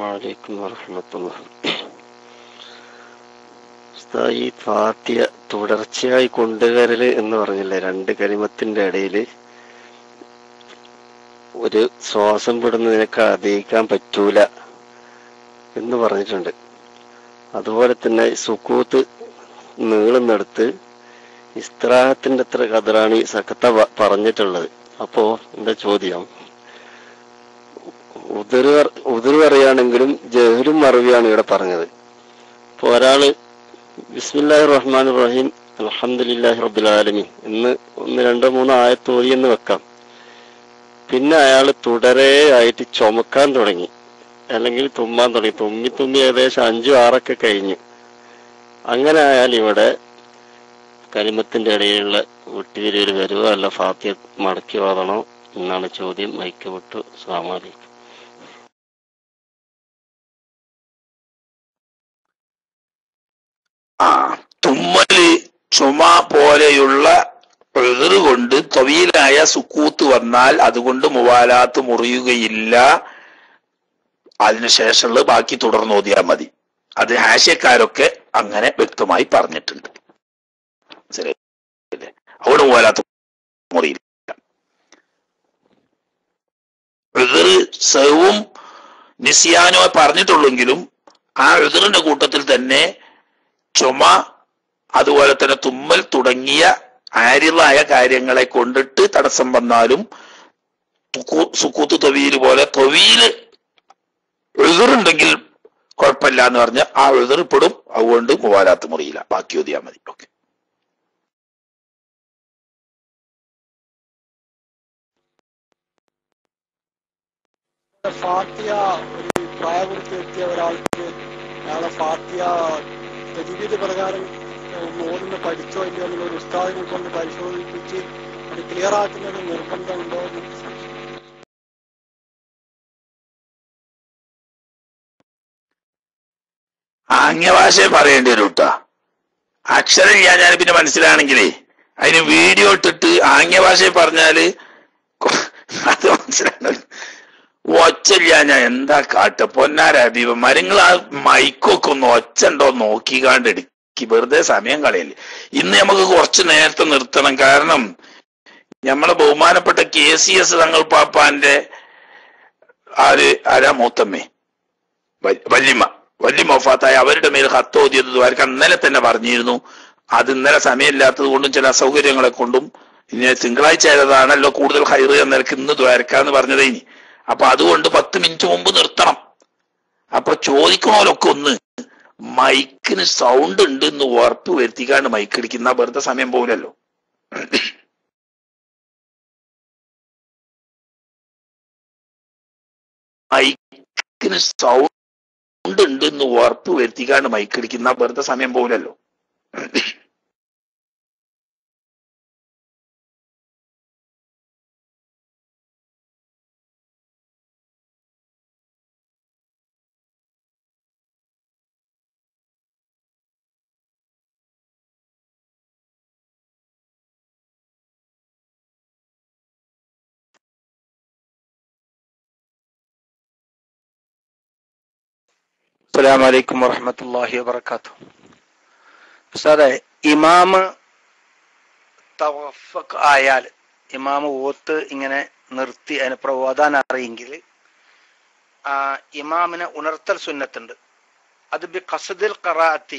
അസ്സലാമലൈക്കും വറഹമത്തുള്ള ഈ ഫാത്തിയ തുടർച്ചയായി കൊണ്ടുവരല് എന്ന് പറഞ്ഞില്ലേ രണ്ട് കരിമത്തിന്റെ ഇടയിൽ ഒരു ശ്വാസം വിടുന്നതിനൊക്കെ അറിയിക്കാൻ പറ്റൂല എന്ന് പറഞ്ഞിട്ടുണ്ട് അതുപോലെ തന്നെ സുക്കൂത്ത് നീളുന്നെടുത്ത് ഇസ്ത്രാഹത്തിന്റെ അത്ര കതറാണ് ഈ സക്കത്ത പ- പറഞ്ഞിട്ടുള്ളത് അപ്പോ എന്റെ ചോദ്യം ഉതിർ ഉതിർ പറയുകയാണെങ്കിലും ജഹലും മറവിയാണ് ഇവിടെ പറഞ്ഞത് ഇപ്പൊ ഒരാള് ബിസ്മില്ലാഹി റഹ്മാൻ റഹീം അലഹമുല്ലാഹി റബ്ബുലാലമി എന്ന് ഒന്ന് രണ്ടോ മൂന്നോ ആയത്ത് ഓതി എന്ന് വെക്കാം പിന്നെ അയാൾ തുടരെ ആയിട്ട് ചുമക്കാൻ തുടങ്ങി അല്ലെങ്കിൽ തുമ്മാൻ തുടങ്ങി തുമ്മി തുമ്മി ഏകദേശം അഞ്ചു ആറൊക്കെ കഴിഞ്ഞു അങ്ങനെ ആയാൽ ഇവിടെ കരിമത്തിന്റെ ഇടയിലുള്ള വിട്ടുതിരിയിൽ വരുവോ അല്ല ഫാത്തിയ മടക്കി ഓതണോ എന്നാണ് ചോദ്യം മൈക്ക് വിട്ടു സ്വാമാലി ആ തുമ്മല് ചുമ പോലെയുള്ള എതിർ കൊണ്ട് തൊവിയിലായ സുക്കൂത്ത് വന്നാൽ അതുകൊണ്ട് മുവാലാത്ത് മുറിയുകയില്ല അതിനുശേഷമുള്ള ബാക്കി തുടർന്ന് ഓതിയാൽ മതി അത് ഹാഷ്യക്കാരൊക്കെ അങ്ങനെ വ്യക്തമായി പറഞ്ഞിട്ടുണ്ട് ശരിയല്ലേ അവിടെ മുവാലാത്ത് മുറിയില്ല എതിർ സെവും നിസിയാനോ പറഞ്ഞിട്ടുള്ളെങ്കിലും ആ എതിറിന്റെ കൂട്ടത്തിൽ തന്നെ ചുമ അതുപോലെ തന്നെ തുമ്മൽ തുടങ്ങിയ ആര്യളായ കാര്യങ്ങളെ കൊണ്ടിട്ട് തടസ്സം വന്നാലും തുക്കു- സുക്കൂത്ത് തൊവിയിൽ പോലെ തൊവിയില് എതിറുണ്ടെങ്കിൽ കുഴപ്പമില്ല എന്ന് പറഞ്ഞ് ആ എതിർപ്പെടും അതുകൊണ്ട് മുവാലാത്ത് മുറിയില്ല ബാക്കി ഓതിയാ മതി ഓക്കെ ഫാത്തിയ ഒരു പ്രായപൂർത്തി എത്തിയ ഒരാൾക്ക് അയാളെ ഫാത്തിയ തജീവിത പ്രകാരം മോഡിന് പഠിച്ചോ ഇല്ലയോ എന്നുള്ള ഒരു ഉസ്താദിനെ കൊണ്ട് പരിശോധിപ്പിച്ച് അത് ക്ലിയർ ആക്കുന്നത് നിർബന്ധമുണ്ടോ എന്ന് സംശയം ആംഗ്യഭാഷ പറയേണ്ടി വരും കേട്ടോ അക്ഷരം ഞാൻ ഞാൻ പിന്നെ മനസ്സിലാണെങ്കിലേ അതിന് വീഡിയോ ഇട്ടിട്ട് ആംഗ്യഭാഷ പറഞ്ഞാല് കൊ- അത് മനസ്സിലാണ് ഒച്ചല്ല ഞാൻ എന്താ കാട്ട പൊന്നാര ഹബീബ മരങ്ങൾ ആ മൈക്കൊക്കെ ഒന്ന് ഒച്ച ഉണ്ടോ നോക്കിക്കാണ്ട് എടുക്കി വെറുതെ സമയം കളയല്ലേ ഇന്ന് നമുക്ക് കുറച്ച് നേരത്തെ നിർത്തണം കാരണം നമ്മളെ ബഹുമാനപ്പെട്ട കെ സി എസ് തങ്ങൾ പാപ്പാന്റെ ആര് ആരാ മൂത്തമ്മേ വ- വല്യമ്മ വല്യമ്മ ഒഫാത്തായ അവരുടെ മേൽ ഹത്ത് ഓതിയത് അവർക്ക് ഇന്നലെ തന്നെ പറഞ്ഞിരുന്നു അത് ഇന്നലെ സമയമില്ലാത്തത് കൊണ്ടും ചില അസൗകര്യങ്ങളെ കൊണ്ടും ഇനി തിങ്കളാഴ്ച ആയതാണല്ലോ കൂടുതൽ ഹൈറ് എന്ന നിലക്ക് ഇന്ന് ദ്വാരക്കാന്ന് പറഞ്ഞതേ ഇനി അപ്പൊ അതുകൊണ്ട് പത്ത് മിനിറ്റ് മുമ്പ് നിർത്തണം അപ്പൊ ചോദിക്കണോലൊക്കെ ഒന്ന് മൈക്കിന് സൗണ്ട് ഉണ്ട് എന്ന് ഉറപ്പ് വരുത്തിക്കാണ്ട് മൈക്ക് അടിക്കുന്ന വെറുതെ സമയം പോകില്ലല്ലോ മൈക്കിന് സൗണ്ട് ഉണ്ട് എന്ന് ഉറപ്പ് വരുത്തിക്കാണ്ട് മൈക്ക് അടിക്കുന്ന വെറുതെ സമയം പോകില്ലല്ലോ അസ്സലാമു അലൈക്കും വറഹ്മത്തുള്ളാഹി വബറകാത്തു ഉസ്താദെ ഇമാമ് തവഫക്ക് ആയാൽ ഇമാമ് ഓത്ത് ഇങ്ങനെ നിർത്തി അതിന് ഓതാൻ അറിയെങ്കിൽ ആ ഇമാമിനെ ഉണർത്തൽ സുന്നത്തുണ്ട് അത് ബി ഖസദിൽ ഖറാഅത്തി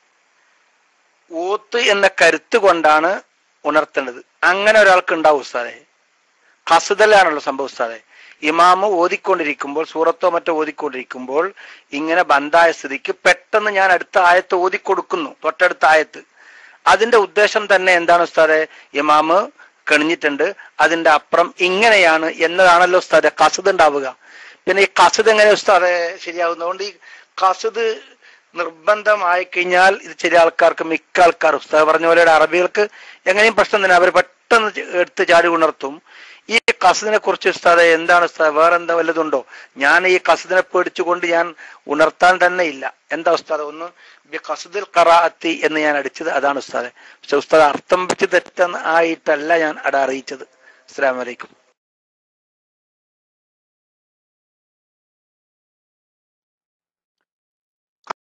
ഓത്ത് എന്ന കരുത്ത് കൊണ്ടാണ് ഉണർത്തേണ്ടത് അങ്ങനെ ഒരാൾക്ക് ഉണ്ടാവും ഉസ്താദെ ഖസദലാണല്ലോ സംഭവം ഉസ്താദെ ഇമാമ് ഓതിക്കൊണ്ടിരിക്കുമ്പോൾ സൂറത്തോ മറ്റോ ഓതിക്കൊണ്ടിരിക്കുമ്പോൾ ഇങ്ങനെ ബന്ധായ സ്ഥിതിക്ക് പെട്ടെന്ന് ഞാൻ അടുത്ത ആയത്ത് ഓതിക്കൊടുക്കുന്നു തൊട്ടടുത്ത ആയത്ത് അതിന്റെ ഉദ്ദേശം തന്നെ എന്താണ് ഉസ്താദെ ഇമാമ് കണിഞ്ഞിട്ടുണ്ട് അതിന്റെ അപ്പുറം ഇങ്ങനെയാണ് എന്നതാണല്ലോ ഉസ്താദെ കസദ് ഉണ്ടാവുക പിന്നെ ഈ കസദ് എങ്ങനെ ഉസ്താദെ ശരിയാവുന്നതുകൊണ്ട് ഈ കസദ് നിർബന്ധമായി കഴിഞ്ഞാൽ ഇത് ചില ആൾക്കാർക്ക് മിക്ക ആൾക്കാർ ഉസ്താദ് പറഞ്ഞ പോലെ അറബികൾക്ക് എങ്ങനെയും പ്രശ്നം തന്നെ അവർ പെട്ടെന്ന് എടുത്ത് ചാടി ഉണർത്തും ഈ കസദിനെ കുറിച്ച് ഉസ്താദെ എന്താണ് ഉസ്താദ് വേറെ എന്താ വല്ലതുണ്ടോ ഞാൻ ഈ കസദിനെ പേടിച്ചുകൊണ്ട് ഞാൻ ഉണർത്താൻ തന്നെ ഇല്ല എന്താ ഉസ്താദ് ഒന്ന് ബി കസദിൽ ഖറാഅത്തി എന്ന് ഞാൻ അടിച്ചത് അതാണ് ഉസ്താദെ പക്ഷെ ഉസ്താദ് അർത്ഥം വെച്ച് തെറ്റെന്ന് ആയിട്ടല്ല ഞാൻ അവിടെ അറിയിച്ചത് അസ്സലാമു അലൈക്കും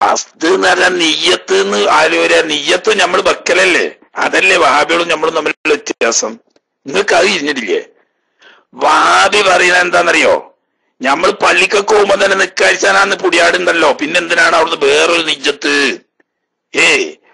അസ്ത് എന്ന് പറഞ്ഞാൽ നീയത്ത് എന്ന് ആരും ഒരു നീയത്ത് നമ്മൾ വെക്കലല്ലേ അതല്ലേ വഹാബികളും നമ്മളും തമ്മിലുള്ള വ്യത്യാസം നിങ്ങൾക്ക് അത് ഇരിഞ്ഞിട്ടില്ലേ വഹാബി പറയുന്നത് എന്താണെന്നറിയോ നമ്മൾ പള്ളിക്കൊക്കെ പോകുമ്പോ തന്നെ നിക്കാഴ്ചാനാന്ന് പുടിയാടുണ്ടല്ലോ പിന്നെ എന്തിനാണ് അവിടുന്ന് വേറൊരു നിജത്ത് ഏ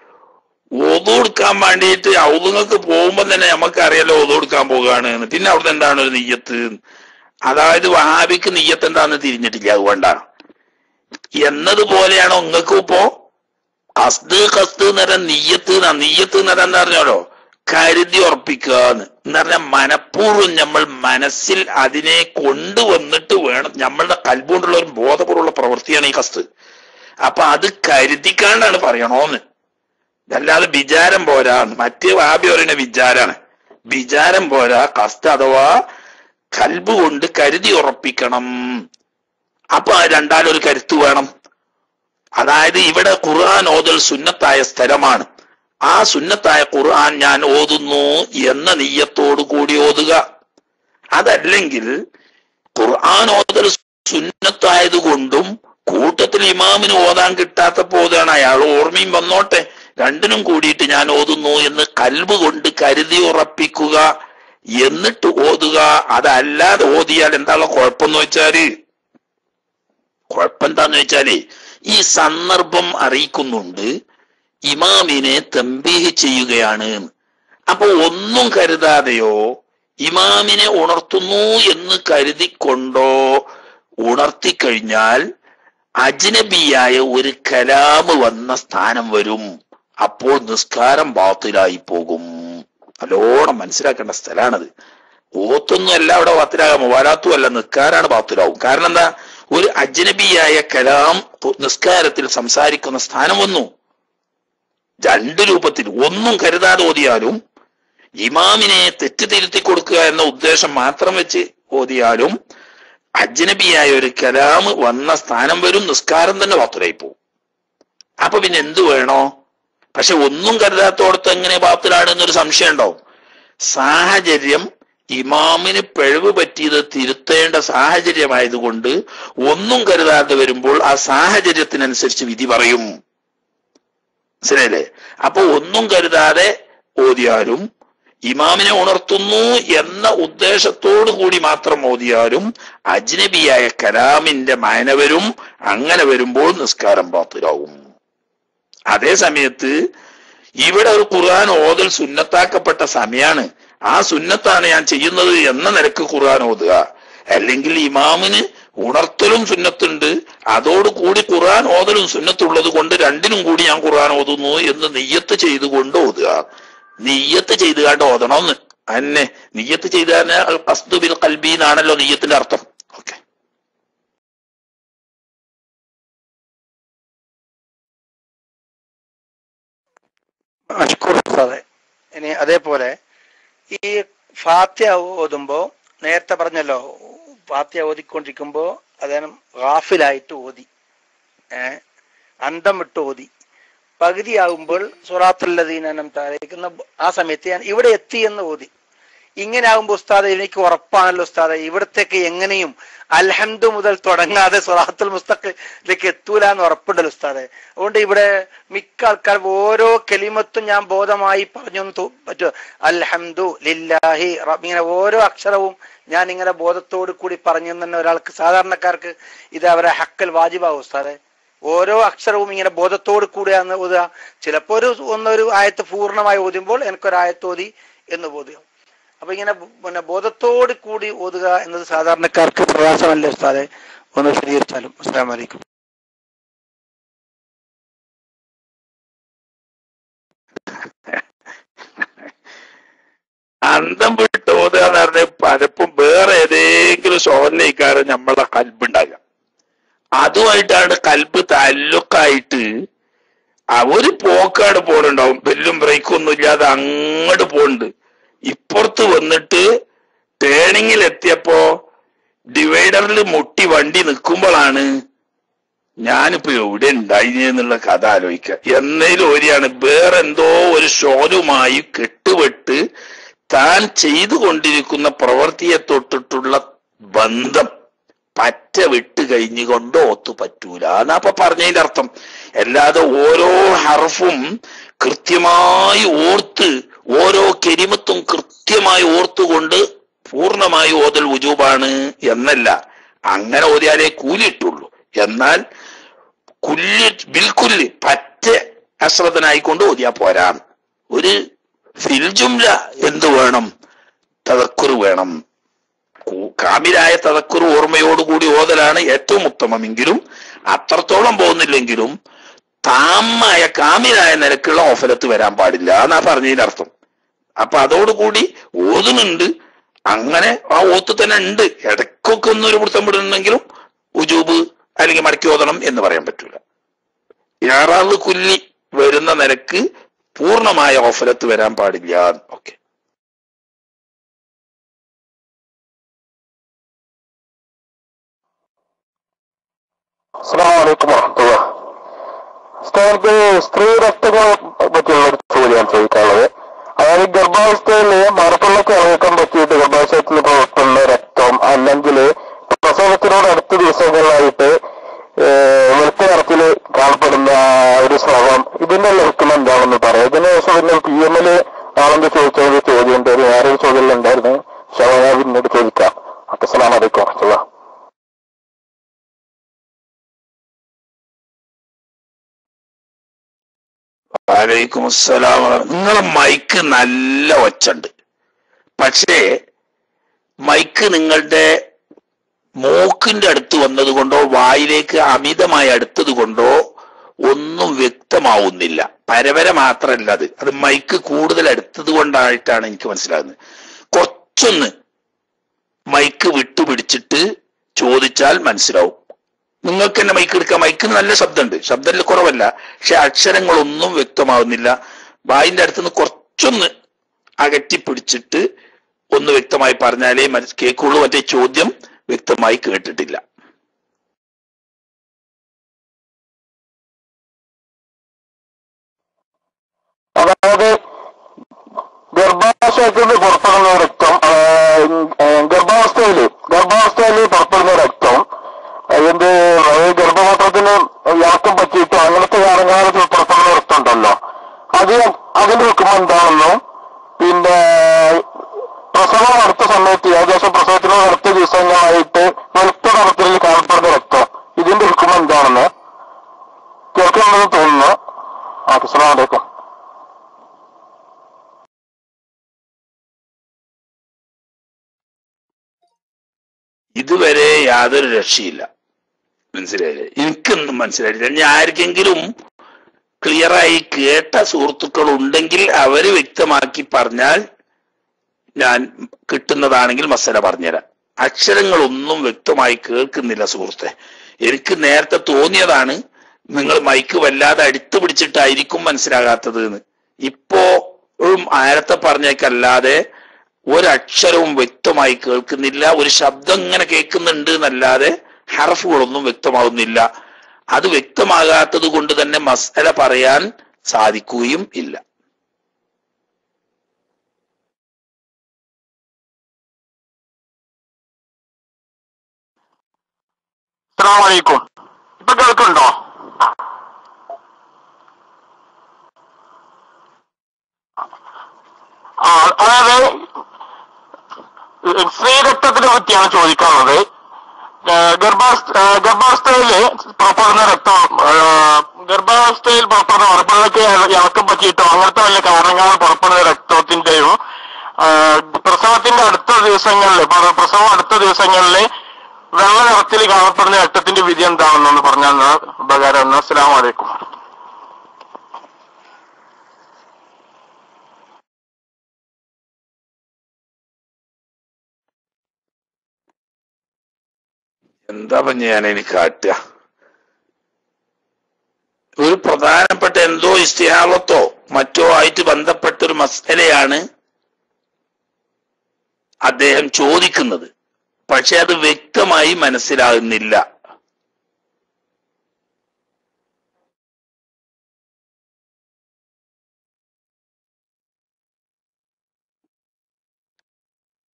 ഒതു കൊടുക്കാൻ വേണ്ടിയിട്ട് ഔതുങ്ങൾക്ക് പോകുമ്പോ തന്നെ നമുക്കറിയാലോ ഒതു കൊടുക്കാൻ പോകുകയാണ് എന്ന്. പിന്നെ അവിടുന്ന് എന്താണ് ഒരു നെയ്യത്ത് അതായത് വഹാബിക്ക് നെയ്യത്ത് എന്താന്ന് തിരിഞ്ഞിട്ടില്ല അതുകൊണ്ടാ എന്നതുപോലെയാണോ നിങ്ങൾക്കും ഇപ്പോ അസ്ത് കസ്ത് എന്ന് പറഞ്ഞാൽ നെയ്യത്ത് എന്നാ നെയ്യത്ത് എന്ന് പറഞ്ഞാൽ എന്താ പറഞ്ഞാലോ കരുതി ഉറപ്പിക്കുക എന്ന് എന്ന് പറഞ്ഞാൽ മനഃപൂർവ്വം നമ്മൾ മനസ്സിൽ അതിനെ കൊണ്ടുവന്നിട്ട് വേണം നമ്മളുടെ കൽബുകൊണ്ടുള്ള ഒരു ബോധപൂർവ്വമുള്ള പ്രവൃത്തിയാണ് ഈ കസ്ത് അപ്പൊ അത് കരുതിക്കാണ്ടാണ് പറയണോന്ന് അല്ലാതെ വിചാരം പോരാ മറ്റേ വാബി പറയുന്ന വിചാരാണ് വിചാരം പോരാ കസ്ത് അഥവാ കൽബ് കൊണ്ട് കരുതി ഉറപ്പിക്കണം അപ്പൊ ആ രണ്ടാലൊരു കരുത്ത് വേണം അതായത് ഇവിടെ ഖുർആൻ ഓതൽ സുന്നത്തായ സ്ഥലമാണ് ആ സുന്നത്തായ ഖുർആൻ ഞാൻ ഓതുന്നു എന്ന നെയ്യത്തോടു കൂടി ഓതുക അതല്ലെങ്കിൽ ഖുർആൻ ഓതൽ സുന്നത്തായത് കൊണ്ടും കൂട്ടത്തിൽ ഇമാമിന് ഓതാൻ കിട്ടാത്തപ്പോ ഓതാണ് അയാൾ ഓർമ്മയും വന്നോട്ടെ രണ്ടിനും കൂടിയിട്ട് ഞാൻ ഓതുന്നു എന്ന് കൽബ് കൊണ്ട് കരുതി ഉറപ്പിക്കുക എന്നിട്ട് ഓതുക അതല്ലാതെ ഓതിയാൽ എന്താണ് കുഴപ്പമെന്ന് വെച്ചാല് കുഴപ്പമെന്താന്ന് വെച്ചാല് ഈ സന്ദർഭം അറിയിക്കുന്നുണ്ട് ഇമാമിനെ തമ്പീഹ് ചെയ്യുകയാണ് അപ്പൊ ഒന്നും കരുതാതെയോ ഇമാമിനെ ഉണർത്തുന്നു എന്ന് കരുതിക്കൊണ്ടോ ഉണർത്തിക്കഴിഞ്ഞാൽ അജ്നബിയായ ഒരു കലാമ് വന്ന സ്ഥാനം വരും അപ്പോൾ നിസ്കാരം ബാത്തിലായി പോകും നല്ലോണം മനസ്സിലാക്കേണ്ട സ്ഥലമാണത് ഓത്തൊന്നും അല്ല അവിടെ ബാത്തിലാകാമോ വരാത്തും അല്ല നിസ്കാരാണ് ബാത്തിലാവും കാരണം എന്താ ഒരു അജ്നബിയായ കലാം നിസ്കാരത്തിൽ സംസാരിക്കുന്ന സ്ഥാനം വന്നു രണ്ട് രൂപത്തിൽ ഒന്നും കരുതാതെ ഓതിയാലും ഇമാമിനെ തെറ്റ് തിരുത്തി കൊടുക്കുക എന്ന ഉദ്ദേശം മാത്രം വെച്ച് ഓതിയാലും അജ്നബിയായ ഒരു കലാമ് വന്ന സ്ഥാനം വരും നിസ്കാരം തന്നെ ബാത്തിലായി പോകും അപ്പൊ പിന്നെ എന്തു വേണോ പക്ഷെ ഒന്നും കരുതാത്തോടത്ത് എങ്ങനെ ബാത്തിലാണ് എന്നൊരു സംശയം ഉണ്ടാവും സാഹചര്യം ഇമാമിന് പിഴവ് പറ്റിയത് തിരുത്തേണ്ട സാഹചര്യമായതുകൊണ്ട് ഒന്നും കരുതാതെ വരുമ്പോൾ ആ സാഹചര്യത്തിനനുസരിച്ച് വിധി പറയും മനസ്സിലായില്ലേ അപ്പൊ ഒന്നും കരുതാതെ ഓതിയാലും ഇമാമിനെ ഉണർത്തുന്നു എന്ന ഉദ്ദേശത്തോടു കൂടി മാത്രം ഓതിയാലും അജ്നബിയായ കലാമിന്റെ മായന വരും അങ്ങനെ വരുമ്പോൾ നിസ്കാരം പാത്തിലാവും അതേ സമയത്ത് ഇവിടെ ഒരു ഖുർആൻ ഓതൽ സുന്നത്താക്കപ്പെട്ട സമയാണ് ആ സുന്നത്താണ് ഞാൻ ചെയ്യുന്നത് എന്ന നിലക്ക് ഖുർആൻ ഓതുക അല്ലെങ്കിൽ ഇമാമിന് ഉണർത്തലും സുന്നത്തുണ്ട് അതോടുകൂടി ഖുർആൻ ഓതലും സുന്നത്തുള്ളത് കൊണ്ട് രണ്ടിനും കൂടി ഞാൻ ഖുർആൻ ഓതുന്നു എന്ന് നെയ്യത്ത് ചെയ്തുകൊണ്ട് ഓതുക നെയ്യത്ത് ചെയ്ത് കണ്ട് ഓതണമെന്ന് അന്നെ നെയ്യത്ത് ചെയ്ത് തന്നെ ബിൽ കൽബി എന്നാണല്ലോ നെയ്യത്തിന്റെ അർത്ഥം ഓക്കെ മഷ്കൂർ ഉസ്താദെ ഇനി അതേപോലെ ഈ ഫാത്യ ഓതുമ്പോ നേരത്തെ പറഞ്ഞല്ലോ ഫാത്യ ഓതിക്കൊണ്ടിരിക്കുമ്പോ അദ്ദേഹം ഗാഫിലായിട്ട് ഓതി ഏ അന്തം വിട്ട് ഓതി പകുതിയാകുമ്പോൾ സുറാത്തുല്ലദീനം താരയിക്കുന്ന ആ സമയത്ത് ഞാൻ ഇവിടെ എത്തി എന്ന് ഓതി ഇങ്ങനെ ആകുമ്പോൾ ഉസ്താദ് എനിക്ക് ഉറപ്പാണല്ലോ ഉസ്താദ് ഇവിടത്തേക്ക് എങ്ങനെയും അൽഹംദു മുതൽ തുടങ്ങാതെ സുറാത്തുൽ മുസ്തഖിലേക്ക് എത്തൂല എന്ന് ഉറപ്പുണ്ടല്ലോ ഉസ്താദ് അതുകൊണ്ട് ഇവിടെ മിക്ക ആൾക്കാർ ഓരോ കെലിമത്തും ഞാൻ ബോധമായി പറഞ്ഞു എന്ന് തോ- പറ്റുമോ അൽഹംദു ലില്ലാഹി റബ്ബ് ഇങ്ങനെ ഓരോ അക്ഷരവും ഞാൻ ഇങ്ങനെ ബോധത്തോടു കൂടി പറഞ്ഞു തന്നെ ഒരാൾക്ക് സാധാരണക്കാർക്ക് ഇത് അവരെ ഹക്കൽ വാജിബാവും ഉസ്താദെ ഓരോ അക്ഷരവും ഇങ്ങനെ ബോധത്തോട് കൂടിയാന്ന് ഓതുക ചിലപ്പോ ഒരു ഒന്നൊരു ആയത്ത് പൂർണ്ണമായി ഓതുമ്പോൾ എനിക്കൊരു ആയത്ത് ഓതി എന്ന് ബോധ്യം അപ്പൊ ഇങ്ങനെ ബ- പിന്നെ ബോധത്തോട് കൂടി ഓതുക എന്നത് സാധാരണക്കാർക്ക് പ്രയാസമല്ലേ ഉസ്താദെ ഒന്ന് വിശദീകരിച്ചാലും അസ്സാം വലൈക്കും അന്തം വിട്ട് ഓതുക എന്ന് പറഞ്ഞാൽ പലപ്പോഴും വേറെ ഏതെങ്കിലും ശോഭനയിക്കാരൻ നമ്മളെ കൽബുണ്ടാകുക അതുമായിട്ടാണ് കൽബ് താലൂക്കായിട്ട് ആ ഒരു പോക്കാട് പോലുണ്ടാവും ബെല്ലും ബ്രേക്കും ഒന്നും ഇല്ലാതെ അങ്ങോട്ട് പോണ്ട് ഇപ്പുറത്ത് വന്നിട്ട് ടേണിങ്ങിൽ എത്തിയപ്പോ ഡിവൈഡറിൽ മുട്ടി വണ്ടി നിൽക്കുമ്പോഴാണ് ഞാനിപ്പോ എവിടെ ഉണ്ടായി എന്നുള്ള കഥ ആലോചിക്കുക എന്നതിൽ ഒരിയാണ് വേറെന്തോ ഒരു ഷോലുമായി കെട്ടുപെട്ട് താൻ ചെയ്തുകൊണ്ടിരിക്കുന്ന പ്രവൃത്തിയെ തൊട്ടിട്ടുള്ള ബന്ധം പറ്റ വിട്ട് കഴിഞ്ഞുകൊണ്ട് ഓത്തു പറ്റൂല എന്നാ അപ്പൊ പറഞ്ഞതിന്റെ അർത്ഥം അല്ലാതെ ഓരോ ഹർഫും കൃത്യമായി ഓർത്ത് ഓരോ കെരിമത്തും കൃത്യമായി ഓർത്തുകൊണ്ട് പൂർണ്ണമായി ഓതൽ ഉജൂബാണ് എന്നല്ല അങ്ങനെ ഓതിയാലേ കൂലിയിട്ടുള്ളൂ എന്നാൽ കുല്ല് ബിൽക്കുല്ല് പറ്റ അശ്രദ്ധനായിക്കൊണ്ട് ഓതിയാ പോരാ ഒരു ഫിൽജുംല എന്ത് വേണം തതക്കുറ് വേണം കൂ- കാമിലായ തതക്കുറ് ഓർമ്മയോടുകൂടി ഓതലാണ് ഏറ്റവും ഉത്തമമെങ്കിലും അത്രത്തോളം പോകുന്നില്ലെങ്കിലും താമായ കാമിലായ നിലക്കുള്ള ഓഫലത്ത് വരാൻ പാടില്ല എന്നാ പറഞ്ഞതിന്റെ അർത്ഥം അപ്പൊ അതോടുകൂടി ഓതുന്നുണ്ട് അങ്ങനെ ആ ഓത്ത് തന്നെ ഉണ്ട് ഇടയ്ക്കൊക്കെ ഒന്നൊരു പിടുത്തം വിടുന്നുണ്ടെങ്കിലും ഉജൂബ് അല്ലെങ്കിൽ മടക്കി ഓതണം എന്ന് പറയാൻ പറ്റൂല ഏറാള് കുല്ലി വരുന്ന നിലക്ക് പൂർണ്ണമായ ഓഫലത്ത് വരാൻ പാടില്ല ഓക്കെ അസ്സലാമലൈക്കും വറഹ്മത്തുള്ളാ. ഉസ്താദ് സ്ത്രീ രക്തങ്ങളെ പറ്റിയുള്ള ഒരു ചോദ്യമാണ് ചോദിക്കാനുള്ളത് അതായത് ഗർഭാവസ്ഥയിൽ മറപ്പുള്ളക്ക് ഇറക്കാൻ പറ്റിയിട്ട് ഗർഭാശയത്തിൽ പുറത്തുള്ള രക്തം അല്ലെങ്കിൽ പ്രസവത്തിനോട് അടുത്ത ദിവസങ്ങളിലായിട്ട് ഏഹ്, വെളുത്ത നിറത്തിൽ കാണപ്പെടുന്ന ഒരു സ്രവം ഇതിന്റെ ലഭിക്കുന്ന എന്താണെന്ന് പറയാം ഇതിന് ശേഷം പിന്നെ പി എം എൽ ആണെന്ന് ചോദിച്ച ഒരു ചോദ്യം ഉണ്ട് ഒരു വേറൊരു ചോദ്യം ഉണ്ടായിരുന്നു ഷവാ പിന്നീട് ചോദിക്കാം അസ്സലാമു അലൈക്കും വറഹ്മത്തുള്ളാ. വലൈക്കും അസ്സലാം നിങ്ങളെ മൈക്ക് നല്ല ഒച്ചുണ്ട് പക്ഷേ മൈക്ക് നിങ്ങളുടെ മൂക്കിന്റെ അടുത്ത് വന്നത് കൊണ്ടോ വായിലേക്ക് അമിതമായി അടുത്തത് കൊണ്ടോ ഒന്നും വ്യക്തമാവുന്നില്ല പരവര മാത്രമല്ല അത് അത് മൈക്ക് കൂടുതൽ അടുത്തത് കൊണ്ടായിട്ടാണ് എനിക്ക് മനസ്സിലാകുന്നത് കുറച്ചൊന്ന് മൈക്ക് വിട്ടുപിടിച്ചിട്ട് ചോദിച്ചാൽ മനസ്സിലാവും നിങ്ങൾക്ക് തന്നെ മൈക്ക് എടുക്കാം മൈക്കിന് നല്ല ശബ്ദമുണ്ട് ശബ്ദത്തിൽ കുറവല്ല പക്ഷെ അക്ഷരങ്ങളൊന്നും വ്യക്തമാവുന്നില്ല വായിന്റെ അടുത്തുനിന്ന് കുറച്ചൊന്ന് അകറ്റി പിടിച്ചിട്ട് ഒന്ന് വ്യക്തമായി പറഞ്ഞാലേ മനസ് കേൾക്കുള്ളൂ മറ്റേ ചോദ്യം വ്യക്തമായി കേട്ടിട്ടില്ല അതായത് ഗർഭാശയത്തിൽ നിന്ന് പുറപ്പെടുന്ന രക്തം ആ, ആ, ഗർഭാവസ്ഥയില് ഗർഭാവസ്ഥയിൽ പുറപ്പെടുന്ന രക്തം അതിന്റെ അതായത് ഗർഭപാത്രത്തിന് ഇളക്കം പറ്റിയിട്ട് അങ്ങനത്തെ കാരണങ്ങളിൽ പുറപ്പെടുന്ന രക്തം ഉണ്ടല്ലോ അത് അതിന്റെ വെക്കുമ്പോൾ എന്താണെന്നും പിന്നെ പ്രസവം അടുത്ത സമയത്ത് ഏകദേശം പ്രസവത്തിനോട് അടുത്ത ദിവസങ്ങളായിട്ട് വെളുത്ത നിറത്തിൽ കാണപ്പെടുന്ന രക്തം ഇതിന്റെ വെക്കുമ്പോൾ എന്താണെന്ന് കേൾക്കണമെന്ന് തോന്നുന്നു ആ അസ്സലാമു അലൈക്കും ഇതുവരെ യാതൊരു രക്ഷയില്ല മനസ്സിലായില്ലേ എനിക്കൊന്നും മനസ്സിലായില്ല ഞാൻ ആർക്കെങ്കിലും ക്ലിയറായി കേട്ട സുഹൃത്തുക്കൾ ഉണ്ടെങ്കിൽ അവര് വ്യക്തമാക്കി പറഞ്ഞാൽ ഞാൻ കിട്ടുന്നതാണെങ്കിൽ മസല പറഞ്ഞുതരാം അക്ഷരങ്ങളൊന്നും വ്യക്തമായി കേൾക്കുന്നില്ല സുഹൃത്തെ എനിക്ക് നേരത്തെ തോന്നിയതാണ് നിങ്ങൾ മൈക്ക് വല്ലാതെ അടുത്ത് പിടിച്ചിട്ടായിരിക്കും മനസ്സിലാകാത്തത് എന്ന് ഇപ്പോഴും ആരത്തെ പറഞ്ഞേക്കല്ലാതെ ഒരക്ഷരവും വ്യക്തമായി കേൾക്കുന്നില്ല ഒരു ശബ്ദം ഇങ്ങനെ കേൾക്കുന്നുണ്ട് എന്നല്ലാതെ ഹർഫുകളൊന്നും വ്യക്തമാവുന്നില്ല അത് വ്യക്തമാകാത്തത് കൊണ്ട് തന്നെ മസല പറയാൻ സാധിക്കുകയും ഇല്ല അസ്സലാമു അലൈക്കും ഇപ്പൊ കേൾക്കുന്നുണ്ടോ ആ അതായത് സ്ത്രീരക്തത്തിനെ പറ്റിയാണ് ചോദിക്കാനുള്ളത് ഏഹ് ഗർഭാവസ്ഥ ഏഹ് ഗർഭാവസ്ഥയില് പുറപ്പെടുന്ന രക്തം ഏഹ് ഗർഭാവസ്ഥയിൽ പുറപ്പെടുന്ന ഉറപ്പുകൾക്ക് ഇളക്കം പറ്റിയിട്ടോ അങ്ങനത്തെ വല്ല കാരണങ്ങളാൽ പുറപ്പെടുന്ന രക്തത്തിന്റെയും ഏഹ് പ്രസവത്തിന്റെ അടുത്ത ദിവസങ്ങളിൽ പ്ര- പ്രസവം അടുത്ത ദിവസങ്ങളിൽ വെള്ള നിറത്തിൽ കാണപ്പെടുന്ന രക്തത്തിന്റെ വിധി എന്താണെന്നൊന്ന് പറഞ്ഞാൽ ഉപകാരം അസ്സലാമു അലൈക്കും എന്താ ഇപ്പൊ ഞാൻ എനിക്ക് കാട്ടുക ഒരു പ്രധാനപ്പെട്ട എന്തോ ഇസ്തിഹാളത്തോ മറ്റോ ആയിട്ട് ബന്ധപ്പെട്ട ഒരു മസലയാണ് അദ്ദേഹം ചോദിക്കുന്നത് പക്ഷെ അത് വ്യക്തമായി മനസ്സിലാകുന്നില്ല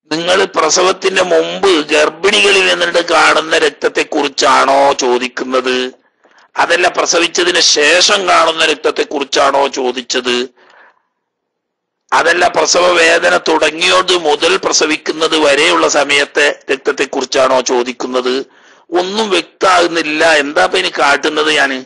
നിങ്ങൾ പ്രസവത്തിന്റെ മുമ്പ് ഗർഭിണികളിൽ നിന്നിട്ട് കാണുന്ന രക്തത്തെ കുറിച്ചാണോ ചോദിക്കുന്നത് അതല്ല പ്രസവിച്ചതിന് ശേഷം കാണുന്ന രക്തത്തെ കുറിച്ചാണോ ചോദിച്ചത് അതല്ല പ്രസവ വേദന തുടങ്ങിയോട് മുതൽ പ്രസവിക്കുന്നത് വരെയുള്ള സമയത്തെ രക്തത്തെ കുറിച്ചാണോ ചോദിക്കുന്നത് ഒന്നും വ്യക്തമാകുന്നില്ല എന്താ ഇപ്പൊ ഇനി കാട്ടുന്നത് ഞാന്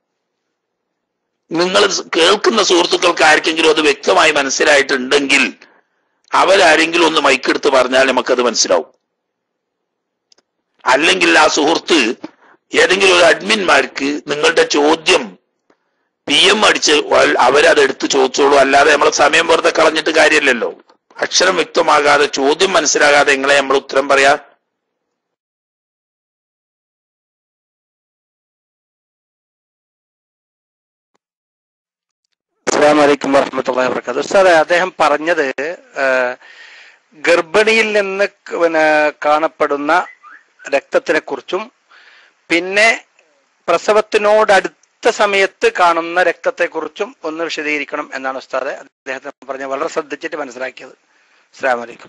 നിങ്ങൾ കേൾക്കുന്ന സുഹൃത്തുക്കൾക്ക് ആർക്കെങ്കിലും അത് വ്യക്തമായി മനസ്സിലായിട്ടുണ്ടെങ്കിൽ അവരാരെങ്കിലും ഒന്ന് മൈക്കെടുത്ത് പറഞ്ഞാൽ നമുക്കത് മനസ്സിലാവും അല്ലെങ്കിൽ ആ സുഹൃത്ത് ഏതെങ്കിലും ഒരു അഡ്മിന്മാർക്ക് നിങ്ങളുടെ ചോദ്യം പി എം അടിച്ച് വൽ- അവരത് എടുത്ത് ചോദിച്ചോളൂ അല്ലാതെ നമ്മൾ സമയം വെറുതെ കളഞ്ഞിട്ട് കാര്യമില്ലല്ലോ അക്ഷരം വ്യക്തമാകാതെ ചോദ്യം മനസ്സിലാകാതെ എങ്ങളെ നമ്മൾ ഉത്തരം പറയാ അസ്സാം വലൈക്കും വറഹമത്തല്ലാ വർക്കാത്തു ഉസ്താദെ അദ്ദേഹം പറഞ്ഞത് ആ, ഗർഭിണിയിൽ നിന്ന് ക- പിന്നെ കാണപ്പെടുന്ന രക്തത്തിനെ കുറിച്ചും പിന്നെ പ്രസവത്തിനോടടുത്ത സമയത്ത് കാണുന്ന രക്തത്തെ കുറിച്ചും ഒന്ന് വിശദീകരിക്കണം എന്നാണ് ഉസ്താദെ അദ്ദേഹത്തിന് പറഞ്ഞ വളരെ ശ്രദ്ധിച്ചിട്ട് മനസ്സിലാക്കിയത് അസ്സാം വലൈക്കും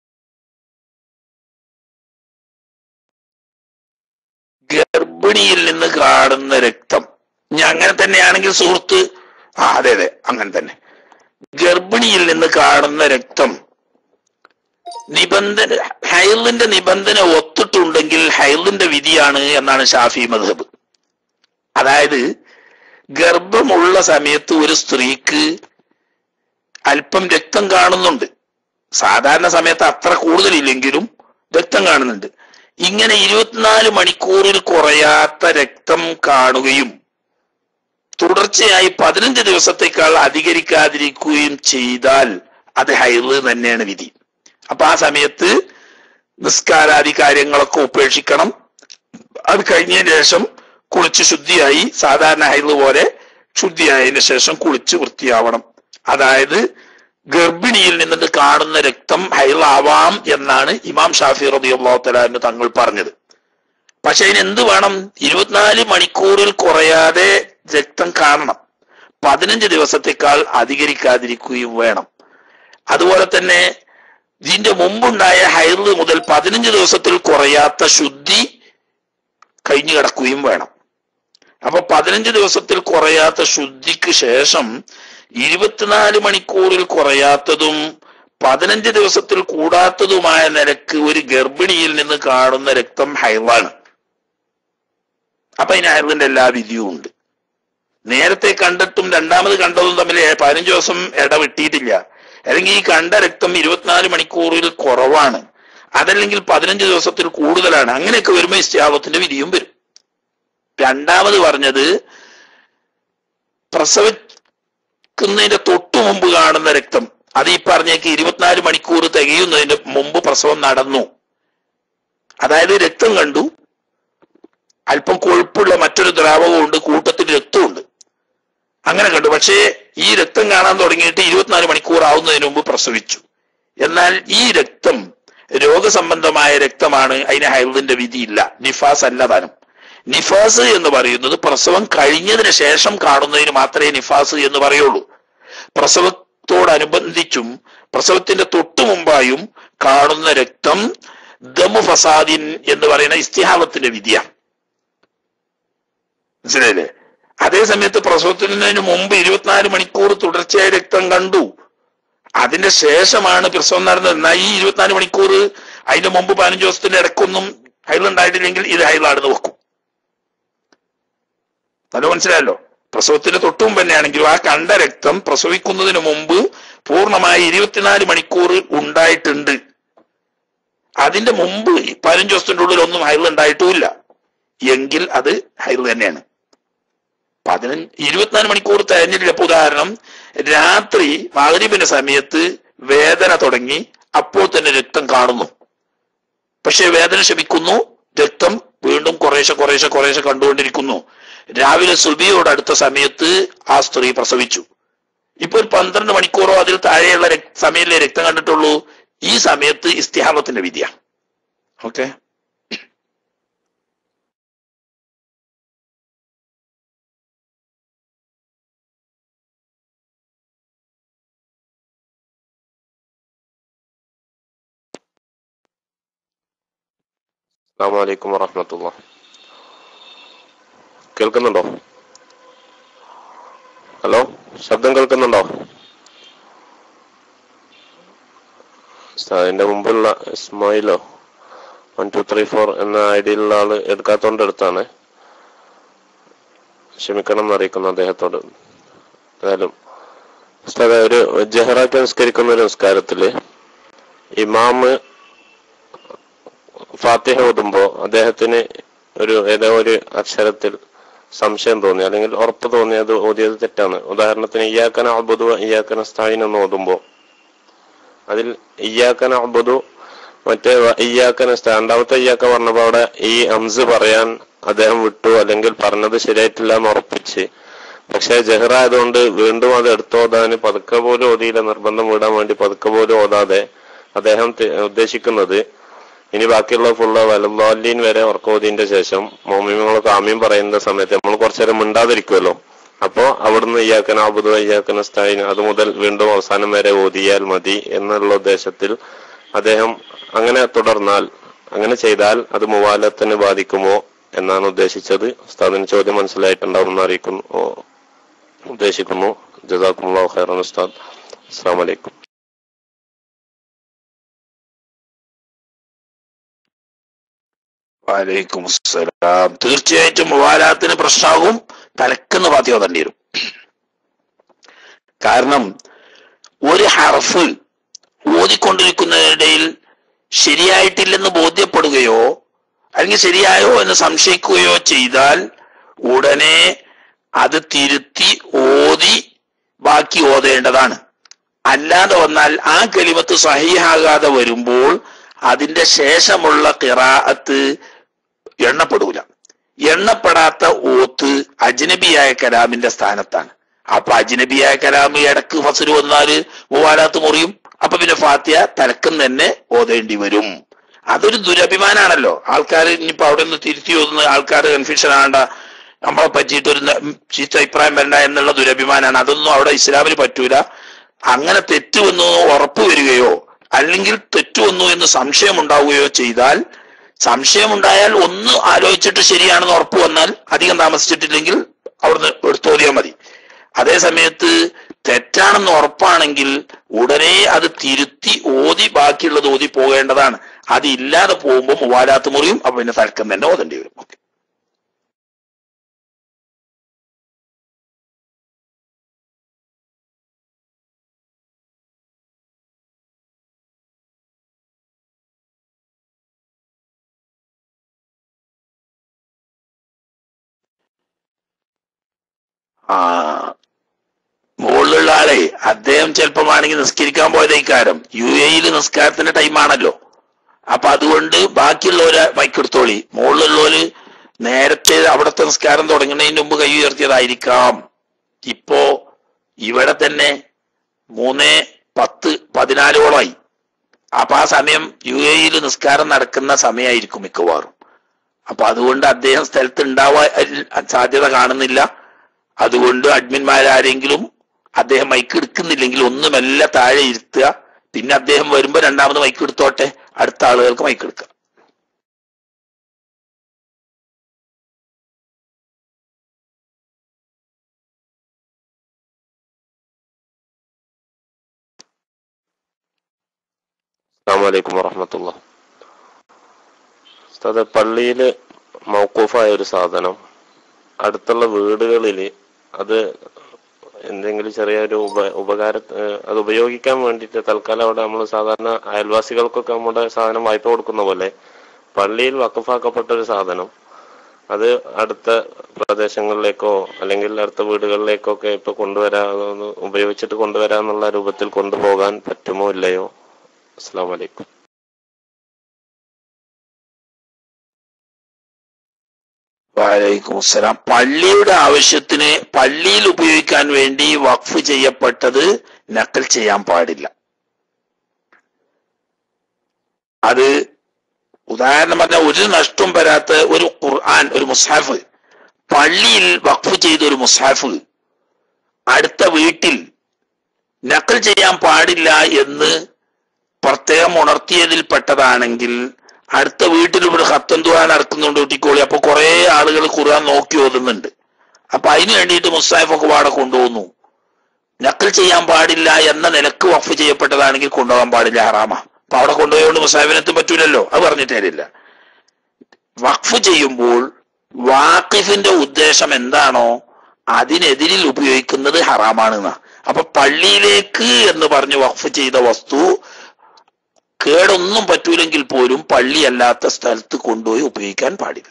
ഗർഭിണിയിൽ നിന്ന് കാണുന്ന രക്തം ഇനി അങ്ങനെ തന്നെയാണെങ്കിൽ സുഹൃത്ത് ആ അതെ അതെ അങ്ങനെ തന്നെ ഗർഭിണിയിൽ നിന്ന് കാണുന്ന രക്തം നിബന്ധന ഹൈലിന്റെ നിബന്ധന ഒത്തിട്ടുണ്ടെങ്കിൽ ഹൈലിന്റെ വിധിയാണ് എന്നാണ് ഷാഫി മദ്ഹബ് അതായത് ഗർഭമുള്ള സമയത്ത് ഒരു സ്ത്രീക്ക് അല്പം രക്തം കാണുന്നുണ്ട് സാധാരണ സമയത്ത് അത്ര കൂടുതലില്ലെങ്കിലും രക്തം കാണുന്നുണ്ട് ഇങ്ങനെ ഇരുപത്തിനാല് മണിക്കൂറിൽ കുറയാത്ത രക്തം കാണുകയും തുടർച്ചയായി പതിനഞ്ച് ദിവസത്തേക്കാൾ അധികരിക്കാതിരിക്കുകയും ചെയ്താൽ അത് ഹൈറ് തന്നെയാണ് വിധി അപ്പൊ ആ സമയത്ത് നിസ്കാരാദി കാര്യങ്ങളൊക്കെ ഉപേക്ഷിക്കണം അത് കഴിഞ്ഞതിന് ശേഷം കുളിച്ച് ശുദ്ധിയായി സാധാരണ ഹൈറ് പോലെ ശുദ്ധിയായതിനു ശേഷം കുളിച്ച് വൃത്തിയാവണം അതായത് ഗർഭിണിയിൽ നിന്നിട്ട് കാണുന്ന രക്തം ഹൈറാവാം എന്നാണ് ഇമാം ഷാഫി റബി അള്ളാഹുത്തലാന്ന് തങ്ങൾ പറഞ്ഞത് പക്ഷെ അതിന് എന്ത് വേണം ഇരുപത്തിനാല് മണിക്കൂറിൽ കുറയാതെ രക്തം കാണണം പതിനഞ്ച് ദിവസത്തേക്കാൾ അധികരിക്കാതിരിക്കുകയും വേണം അതുപോലെ തന്നെ ഇതിന്റെ മുമ്പുണ്ടായ ഹൈറ് മുതൽ പതിനഞ്ച് ദിവസത്തിൽ കുറയാത്ത ശുദ്ധി കഴിഞ്ഞു കിടക്കുകയും വേണം അപ്പൊ പതിനഞ്ച് ദിവസത്തിൽ കുറയാത്ത ശുദ്ധിക്ക് ശേഷം ഇരുപത്തിനാല് മണിക്കൂറിൽ കുറയാത്തതും പതിനഞ്ച് ദിവസത്തിൽ കൂടാത്തതുമായ നിരക്ക് ഒരു ഗർഭിണിയിൽ നിന്ന് കാണുന്ന രക്തം ഹൈറാണ് അപ്പൊ അതിന് ഹൈറിന്റെ എല്ലാ വിധിയും ഉണ്ട് നേരത്തെ കണ്ടിട്ടും രണ്ടാമത് കണ്ടതും തമ്മിൽ പതിനഞ്ച് ദിവസം ഇടവിട്ടിട്ടില്ല അല്ലെങ്കിൽ ഈ കണ്ട രക്തം ഇരുപത്തിനാല് മണിക്കൂറിൽ കുറവാണ് അതല്ലെങ്കിൽ പതിനഞ്ച് ദിവസത്തിൽ കൂടുതലാണ് അങ്ങനെയൊക്കെ വരുമ്പോൾ ഇസ്തിയാവത്തിന്റെ വിധിയും വരും രണ്ടാമത് പറഞ്ഞത് പ്രസവിക്കുന്നതിന്റെ തൊട്ടു മുമ്പ് കാണുന്ന രക്തം അത് ഈ പറഞ്ഞേക്ക് ഇരുപത്തിനാല് മണിക്കൂർ തികയുന്നതിന് മുമ്പ് പ്രസവം നടന്നു അതായത് രക്തം കണ്ടു അല്പം കൊഴുപ്പുള്ള മറ്റൊരു ദ്രാവകവും ഉണ്ട് കൂട്ടത്തിൽ രക്തമുണ്ട് അങ്ങനെ കണ്ടു പക്ഷേ ഈ രക്തം കാണാൻ തുടങ്ങിയിട്ട് ഇരുപത്തിനാല് മണിക്കൂർ ആവുന്നതിന് മുമ്പ് പ്രസവിച്ചു എന്നാൽ ഈ രക്തം രോഗസംബന്ധമായ രക്തമാണ് അതിന് ഹൈറിന്റെ വിധിയില്ല നിഫാസ് അല്ല താനും നിഫാസ് എന്ന് പറയുന്നത് പ്രസവം കഴിഞ്ഞതിന് ശേഷം കാണുന്നതിന് മാത്രമേ നിഫാസ് എന്ന് പറയുള്ളൂ പ്രസവത്തോടനുബന്ധിച്ചും പ്രസവത്തിന്റെ തൊട്ടു മുമ്പായും കാണുന്ന രക്തം ദമു ഫസാദിൻ എന്ന് പറയുന്ന ഇസ്തിഹാവത്തിന്റെ വിധിയാണ് മനസ്സിലായില്ലേ അതേ സമയത്ത് പ്രസവത്തിന് മുമ്പ് ഇരുപത്തിനാല് മണിക്കൂർ തുടർച്ചയായി രക്തം കണ്ടു അതിന്റെ ശേഷമാണ് പ്രസവം നടന്നത് എന്നാൽ ഈ ഇരുപത്തിനാല് മണിക്കൂർ അതിന്റെ മുമ്പ് പതിനഞ്ച് ദിവസത്തിന്റെ ഇടയ്ക്കൊന്നും ഹൈലുണ്ടായിട്ടില്ലെങ്കിൽ ഇത് ഹൈലാണെന്ന് വെക്കും നല്ല മനസ്സിലായല്ലോ പ്രസവത്തിന് തൊട്ടു മുമ്പ് തന്നെയാണെങ്കിലും ആ കണ്ട രക്തം പ്രസവിക്കുന്നതിന് മുമ്പ് പൂർണ്ണമായി ഇരുപത്തിനാല് മണിക്കൂർ ഉണ്ടായിട്ടുണ്ട് അതിന്റെ മുമ്പ് ഈ പതിനഞ്ച് ദിവസത്തിന്റെ ഉള്ളിൽ ഒന്നും ഹൈൽ ഉണ്ടായിട്ടുമില്ല എങ്കിൽ അത് ഹൈൽ തന്നെയാണ് പതിനഞ്ച് ഇരുപത്തിനാല് മണിക്കൂർ തികഞ്ഞിട്ടില്ല ഇപ്പൊ ഉദാഹരണം രാത്രി മകരിബിന്റെ സമയത്ത് വേദന തുടങ്ങി അപ്പോൾ തന്നെ രക്തം കാണുന്നു പക്ഷെ വേദന ശമിക്കുന്നു രക്തം വീണ്ടും കുറേശ്ശെ കുറേശ്ശെ കുറേശ്ശെ കണ്ടുകൊണ്ടിരിക്കുന്നു രാവിലെ സുബിയോട് അടുത്ത സമയത്ത് ആ സ്ത്രീ പ്രസവിച്ചു ഇപ്പൊ ഒരു പന്ത്രണ്ട് മണിക്കൂറോ അതിൽ താഴെയുള്ള രക്- സമയത്തിലെ രക്തം കണ്ടിട്ടുള്ളൂ ഈ സമയത്ത് ഇസ്തിഹാബത്തിന്റെ വിധിയാണ് ഓക്കെ അസ്സാം വലൈക്കും വറഹമത്തുള്ള കേൾക്കുന്നുണ്ടോ ഹലോ ശബ്ദം കേൾക്കുന്നുണ്ടോ അതിന്റെ മുമ്പുള്ള ഇസ്മായിലോ വൺ ടു ത്രീ ഫോർ എന്ന ഐഡിയിലുള്ള ആള് എടുക്കാത്തോണ്ട് എടുത്താണ് ക്ഷമിക്കണം എന്നറിയിക്കുന്നു അദ്ദേഹത്തോട് ഏതായാലും ഉസ്താദെ ഒരു ജഹറാക്ക് നിസ്കരിക്കുന്ന ഒരു നിസ്കാരത്തില് ഇമാമ് ഫാത്തിഹ ഓതുമ്പോ അദ്ദേഹത്തിന് ഒരു ഏതോ ഒരു അക്ഷരത്തിൽ സംശയം തോന്നി അല്ലെങ്കിൽ ഉറപ്പ് തോന്നി അത് ഓതിയത് തെറ്റാണ് ഉദാഹരണത്തിന് ഇയ്യാക്കന അബുദു ഇയ്യാക്കന സ്ഥായിൻ എന്ന് ഓതുമ്പോ അതിൽ ഇയ്യാക്കന അബുദു മറ്റേ വ- ഇയ്യാക്കന സ്ഥാ- രണ്ടാമത്തെ ഇയ്യാക്ക പറഞ്ഞപ്പോ അവിടെ ഈ അംസ് പറയാൻ അദ്ദേഹം വിട്ടു അല്ലെങ്കിൽ പറഞ്ഞത് ശരിയായിട്ടില്ല എന്ന് ഉറപ്പിച്ച് പക്ഷെ ജഹ്റ ആയതുകൊണ്ട് വീണ്ടും അത് എടുത്തോതാന് പതുക്കെ പോലും ഓതിയില്ല നിർബന്ധം വിടാൻ വേണ്ടി പതുക്കെ പോലും ഓതാതെ അദ്ദേഹം തി- ഉദ്ദേശിക്കുന്നത് ഇനി ബാക്കിയുള്ള ഫുള്ള് വലല്ലാലീൻ വരെ ഉറക്കോതിന്റെ ശേഷം മോമിമങ്ങളൊക്കെ ആമീൻ പറയുന്ന സമയത്ത് നമ്മൾ കുറച്ചു നേരം മിണ്ടാതിരിക്കുമല്ലോ അപ്പോ അവിടുന്ന് ഇയാക്കന അബുദ് ഇയാക്കന സ്ഥായിന് അത് മുതൽ വീണ്ടും അവസാനം വരെ ഓതിയാൽ മതി എന്നുള്ള ഉദ്ദേശത്തിൽ അദ്ദേഹം അങ്ങനെ തുടർന്നാൽ അങ്ങനെ ചെയ്താൽ അത് മുവാലത്തിന് ബാധിക്കുമോ എന്നാണ് ഉദ്ദേശിച്ചത് ഉസ്താദിന് ചോദ്യം മനസ്സിലായിട്ടുണ്ടാവും എന്ന് അറിയിക്കുന്നു ഓ, ഉദ്ദേശിക്കുന്നു ജസാഖുല്ലാ ഖൈറൻ ഉസ്താദ് അസ്സാം വലൈക്കും വലൈക്കും അസ്സലാം തീർച്ചയായിട്ടും മുവാലാത്തിന് പ്രശ്നമാകും തലക്കെന്ന് പാത്തി ഓതേണ്ടി വരും കാരണം ഒരു ഹർഫ് ഓതിക്കൊണ്ടിരിക്കുന്നതിനിടയിൽ ശരിയായിട്ടില്ലെന്ന് ബോധ്യപ്പെടുകയോ അല്ലെങ്കിൽ ശരിയായോ എന്ന് സംശയിക്കുകയോ ചെയ്താൽ ഉടനെ അത് തിരുത്തി ഓതി ബാക്കി ഓതേണ്ടതാണ് അല്ലാതെ വന്നാൽ ആ കലിമത്ത് സഹിയാകാതെ വരുമ്പോൾ അതിന്റെ ശേഷമുള്ള കിറാഅത്ത് എണ്ണപ്പെടൂല എണ്ണപ്പെടാത്ത ഓത്ത് അജ്നബിയായ കലാമിന്റെ സ്ഥാനത്താണ് അപ്പൊ അജ്നബിയായ കലാം ഇടക്ക് ഫസല് വന്നാല് മൂവാലാത്ത് മുറിയും അപ്പൊ പിന്നെ ഫാത്തിയ തലക്കം തന്നെ ഓതേണ്ടി വരും അതൊരു ദുരഭിമാനാണല്ലോ ആൾക്കാർ ഇനിയിപ്പോ അവിടെ നിന്ന് തിരുത്തി ഓതുന്ന ആൾക്കാർ കൺഫ്യൂഷൻ ആണ്ട നമ്മളെ പറ്റിയിട്ട് ഒരു ന- ചീത്ത അഭിപ്രായം വരണ്ട എന്നുള്ള ദുരഭിമാനാണ് അതൊന്നും അവിടെ ഇസ്ലാമിന് പറ്റൂല അങ്ങനെ തെറ്റുവെന്ന് ഉറപ്പ് വരികയോ അല്ലെങ്കിൽ തെറ്റുവന്നു എന്ന് സംശയം ഉണ്ടാവുകയോ ചെയ്താൽ സംശയമുണ്ടായാൽ ഒന്ന് ആലോചിച്ചിട്ട് ശരിയാണെന്ന് ഉറപ്പ് വന്നാൽ അധികം താമസിച്ചിട്ടില്ലെങ്കിൽ അവിടുന്ന് എടുത്തോതിയാൽ മതി അതേ സമയത്ത് തെറ്റാണെന്ന് ഉറപ്പാണെങ്കിൽ ഉടനെ അത് തിരുത്തി ഓതി ബാക്കിയുള്ളത് ഓതി പോകേണ്ടതാണ് അത് ഇല്ലാതെ പോകുമ്പോൾ മൂവാലാത്ത് മുറിയും അപ്പൊ പിന്നെ തൽക്കം തന്നെ ഓതേണ്ടി വരും ഓക്കെ ആ മുകളിലുള്ള ആളെ അദ്ദേഹം ചിലപ്പം ആണെങ്കിൽ നിസ്കരിക്കാൻ പോയതേക്കാരം യു എയിൽ നിസ്കാരത്തിന്റെ ടൈമാണല്ലോ അപ്പൊ അതുകൊണ്ട് ബാക്കിയുള്ളവരെ മൈക്കെടുത്തോളി മുകളിലുള്ളവര് നേരത്തെ അവിടുത്തെ നിസ്കാരം തുടങ്ങുന്നതിന് മുമ്പ് കൈ ഉയർത്തിയതായിരിക്കാം ഇപ്പോ ഇവിടെ തന്നെ മൂന്ന് പത്ത് പതിനാലോളമായി അപ്പൊ ആ സമയം യു എയിൽ നിസ്കാരം നടക്കുന്ന സമയമായിരിക്കും മിക്കവാറും അപ്പൊ അതുകൊണ്ട് അദ്ദേഹം സ്ഥലത്ത് ഉണ്ടാവാൻ സാധ്യത കാണുന്നില്ല അതുകൊണ്ട് അഡ്മിന്മാരാരെങ്കിലും അദ്ദേഹം മൈക്ക് എടുക്കുന്നില്ലെങ്കിൽ ഒന്ന് മെല്ലെ താഴെ ഇരുത്തുക പിന്നെ അദ്ദേഹം വരുമ്പോ രണ്ടാമത് മൈക്ക് എടുത്തോട്ടെ അടുത്ത ആളുകൾക്ക് മൈക്ക് എടുക്കാം അസ്സാം വലൈക്കും വറഹമത്തുള്ള ഉസ്താദ് പള്ളിയില് മൗക്കൂഫായ ഒരു സാധനം അടുത്തുള്ള വീടുകളിൽ അത് എന്തെങ്കിലും ചെറിയൊരു ഉപ ഉപകാര ഏഹ് അത് ഉപയോഗിക്കാൻ വേണ്ടിയിട്ട് തൽക്കാലം അവിടെ നമ്മൾ സാധാരണ അയൽവാസികൾക്കൊക്കെ നമ്മുടെ സാധനം വായ്പ കൊടുക്കുന്ന പോലെ പള്ളിയിൽ വക്കഫാക്കപ്പെട്ട ഒരു സാധനം അത് അടുത്ത പ്രദേശങ്ങളിലേക്കോ അല്ലെങ്കിൽ അടുത്ത വീടുകളിലേക്കോ ഒക്കെ ഇപ്പൊ കൊണ്ടുവരാ അതൊന്ന് ഉപയോഗിച്ചിട്ട് കൊണ്ടുവരാന്നുള്ള രൂപത്തിൽ കൊണ്ടുപോകാൻ പറ്റുമോ ഇല്ലയോ അസ്സാം വലൈക്കും വാലൈക്കും അസ്സലാം പള്ളിയുടെ ആവശ്യത്തിന് പള്ളിയിൽ ഉപയോഗിക്കാൻ വേണ്ടി വഖഫ് ചെയ്യപ്പെട്ടത് നക്കൽ ചെയ്യാൻ പാടില്ല അത് ഉദാഹരണം പറഞ്ഞാൽ ഒരു നഷ്ടം വരാത്ത ഒരു ഖുർആൻ ഒരു മുസാഫ് പള്ളിയിൽ വഖഫ് ചെയ്ത ഒരു മുസാഫ് അടുത്ത വീട്ടിൽ നക്കൽ ചെയ്യാൻ പാടില്ല എന്ന് പ്രത്യേകം ഉണർത്തിയതിൽ പെട്ടതാണെങ്കിൽ അടുത്ത വീട്ടിൽ ഇവിടെ ഹത്തം ദുവാൻ നടക്കുന്നുണ്ട് കുട്ടിക്കോളി അപ്പൊ കുറെ ആളുകൾ ഖുർആൻ നോക്കി ഓതുന്നുണ്ട് അപ്പൊ അതിന് വേണ്ടിയിട്ട് മുസ്താഫൊക്കെ വാടെ കൊണ്ടുപോകുന്നു നക്കൽ ചെയ്യാൻ പാടില്ല എന്ന നിലക്ക് വഫ് ചെയ്യപ്പെട്ടതാണെങ്കിൽ കൊണ്ടുപോകാൻ പാടില്ല ഹറാമ അപ്പൊ അവിടെ കൊണ്ടുപോയോണ്ട് മുസാഫിനെത്തും പറ്റൂലല്ലോ അത് പറഞ്ഞിട്ട് കാര്യമില്ല വഖഫ് ചെയ്യുമ്പോൾ വാക്കിഫിന്റെ ഉദ്ദേശം എന്താണോ അതിനെതിരിൽ ഉപയോഗിക്കുന്നത് ഹറാമാണെന്ന അപ്പൊ പള്ളിയിലേക്ക് എന്ന് പറഞ്ഞ് വഖഫ് ചെയ്ത വസ്തു കേടൊന്നും പറ്റൂലെങ്കിൽ പോലും പള്ളിയല്ലാത്ത സ്ഥലത്ത് കൊണ്ടുപോയി ഉപയോഗിക്കാൻ പാടില്ല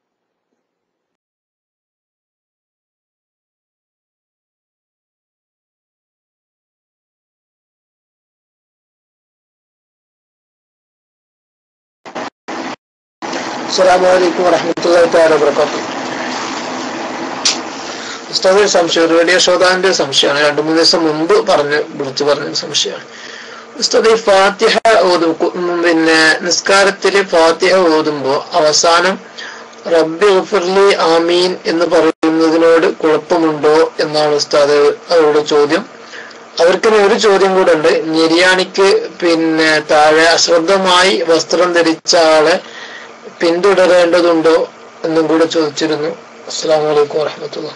അസ്സലാമലൈക്കും വറഹമത്തല്ലാഹി തആല വബറകാതുഹു ഉസ്താദ് ഒരു സംശയം ഒരു റേഡിയോ ശ്രോതാവിന്റെ സംശയമാണ് രണ്ടു മൂന്ന് ദിവസം മുമ്പ് പറഞ്ഞ് വിളിച്ചു പറഞ്ഞ സംശയമാണ് ഉസ്താദ് ഈ ഫാത്തിഹ ഓതും കു- ഉം പിന്നെ നിസ്കാരത്തില് ഫാത്തിഹ ഓതുമ്പോ അവസാനം റബ്ബി ഗഫിർലി ആമീൻ എന്ന് പറയുന്നതിനോട് കുഴപ്പമുണ്ടോ എന്നാണ് ഉസ്താദ് അവരുടെ ചോദ്യം അവർക്ക് ഇനി ഒരു ചോദ്യം കൂടെ ഉണ്ട് ഞെരിയാണിക്ക് പിന്നെ താഴെ അശ്രദ്ധമായി വസ്ത്രം ധരിച്ച ആളെ പിന്തുടരേണ്ടതുണ്ടോ എന്നും കൂടെ ചോദിച്ചിരുന്നു അസ്സാം വലൈക്കും വാഹമത്തുള്ള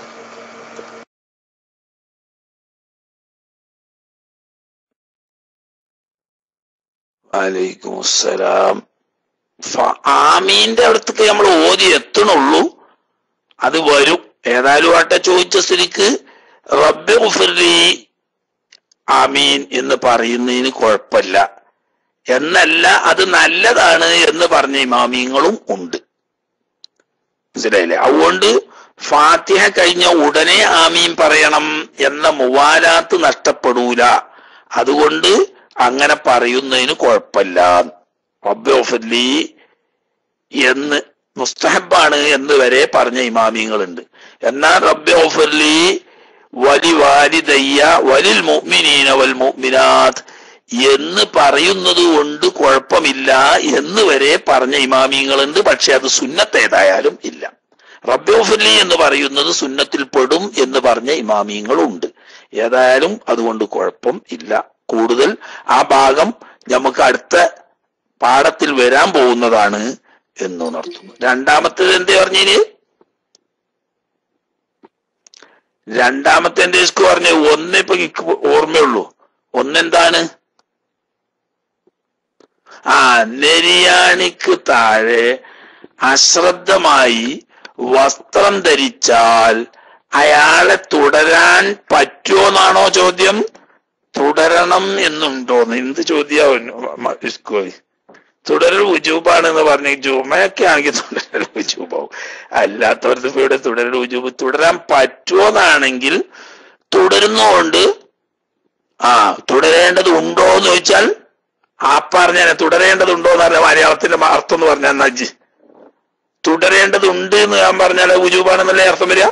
വലൈക്കും അസ്സലാം ഫ- ആമീന്റെ അടുത്തേക്ക് നമ്മൾ ഓതി എത്തണുള്ളൂ അത് വരും ഏതായാലും ആട്ടെ ചോദിച്ച സ്ഥിതിക്ക് റബ്ബി ഗുഫിർലി ആമീൻ എന്ന് പറയുന്നതിന് കുഴപ്പമില്ല എന്നല്ല അത് നല്ലതാണ് എന്ന് പറഞ്ഞ ഇമാമിയങ്ങളും ഉണ്ട് മനസ്സിലായില്ലേ അതുകൊണ്ട് ഫാത്തിഹ കഴിഞ്ഞ ഉടനെ ആമീൻ പറയണം എന്ന മുവാലാത്ത് നഷ്ടപ്പെടൂല അതുകൊണ്ട് അങ്ങനെ പറയുന്നതിന് കുഴപ്പമില്ല റബ്ബി ഗുഫിർലി എന്ന് മുസ്തഹബാണ് എന്ന് വരെ പറഞ്ഞ ഇമാമിയങ്ങളുണ്ട് എന്നാൽ റബ്ബി ഗുഫിർലി വലി വാലിദയ്യ വലിൽ മുഅ്മിനീന വൽ മുഅ്മിനാത്ത് എന്ന് പറയുന്നത് കൊണ്ട് കുഴപ്പമില്ല എന്ന് വരെ പറഞ്ഞ ഇമാമിയങ്ങളുണ്ട് പക്ഷെ അത് സുന്നത്ത് ഏതായാലും ഇല്ല റബ്ബോഫലി എന്ന് പറയുന്നത് സുന്നത്തിൽ പെടും എന്ന് പറഞ്ഞ ഇമാമിയങ്ങളുണ്ട് ഏതായാലും അതുകൊണ്ട് കുഴപ്പം ഇല്ല കൂടുതൽ ആ ഭാഗം നമുക്ക് അടുത്ത പാഠത്തിൽ വരാൻ പോകുന്നതാണ് എന്ന് ഉണർത്തുന്നു രണ്ടാമത്തേത് എന്തേ പറഞ്ഞതിന് രണ്ടാമത്തെ എന്റെ ഇസ്കു പറഞ്ഞു ഒന്നേ ഇപ്പൊ എനിക്ക് ഓർമ്മയുള്ളൂ ഒന്നെന്താണ് ആ നെരിയാണിക്ക് താഴെ അശ്രദ്ധമായി വസ്ത്രം ധരിച്ചാൽ അയാളെ തുടരാൻ പറ്റുമോന്നാണോ ചോദ്യം തുടരണം എന്നുണ്ടോന്ന് എന്ത് ചോദ്യാവും ഇസ്കോയ് തുടരൽ ഉജൂബാണെന്ന് പറഞ്ഞ് ജുമയൊക്കെ ആണെങ്കിൽ തുടരൽ ഉജൂബാവും അല്ലാത്തവർക്ക് ഇപ്പൊ ഇവിടെ തുടരൽ ഉജൂബ് തുടരാൻ പറ്റുമോന്നാണെങ്കിൽ തുടരുന്നോണ്ട് ആ തുടരേണ്ടത് ഉണ്ടോ എന്ന് ചോദിച്ചാൽ ആ പറഞ്ഞ തുടരേണ്ടതുണ്ടോ എന്ന് പറഞ്ഞ മലയാളത്തിന്റെ അർത്ഥം എന്ന് പറഞ്ഞാൽ നജ് തുടരേണ്ടതുണ്ട് എന്ന് ഞാൻ പറഞ്ഞാൽ ഉജൂബാണെന്നല്ലേ അർത്ഥം വരിക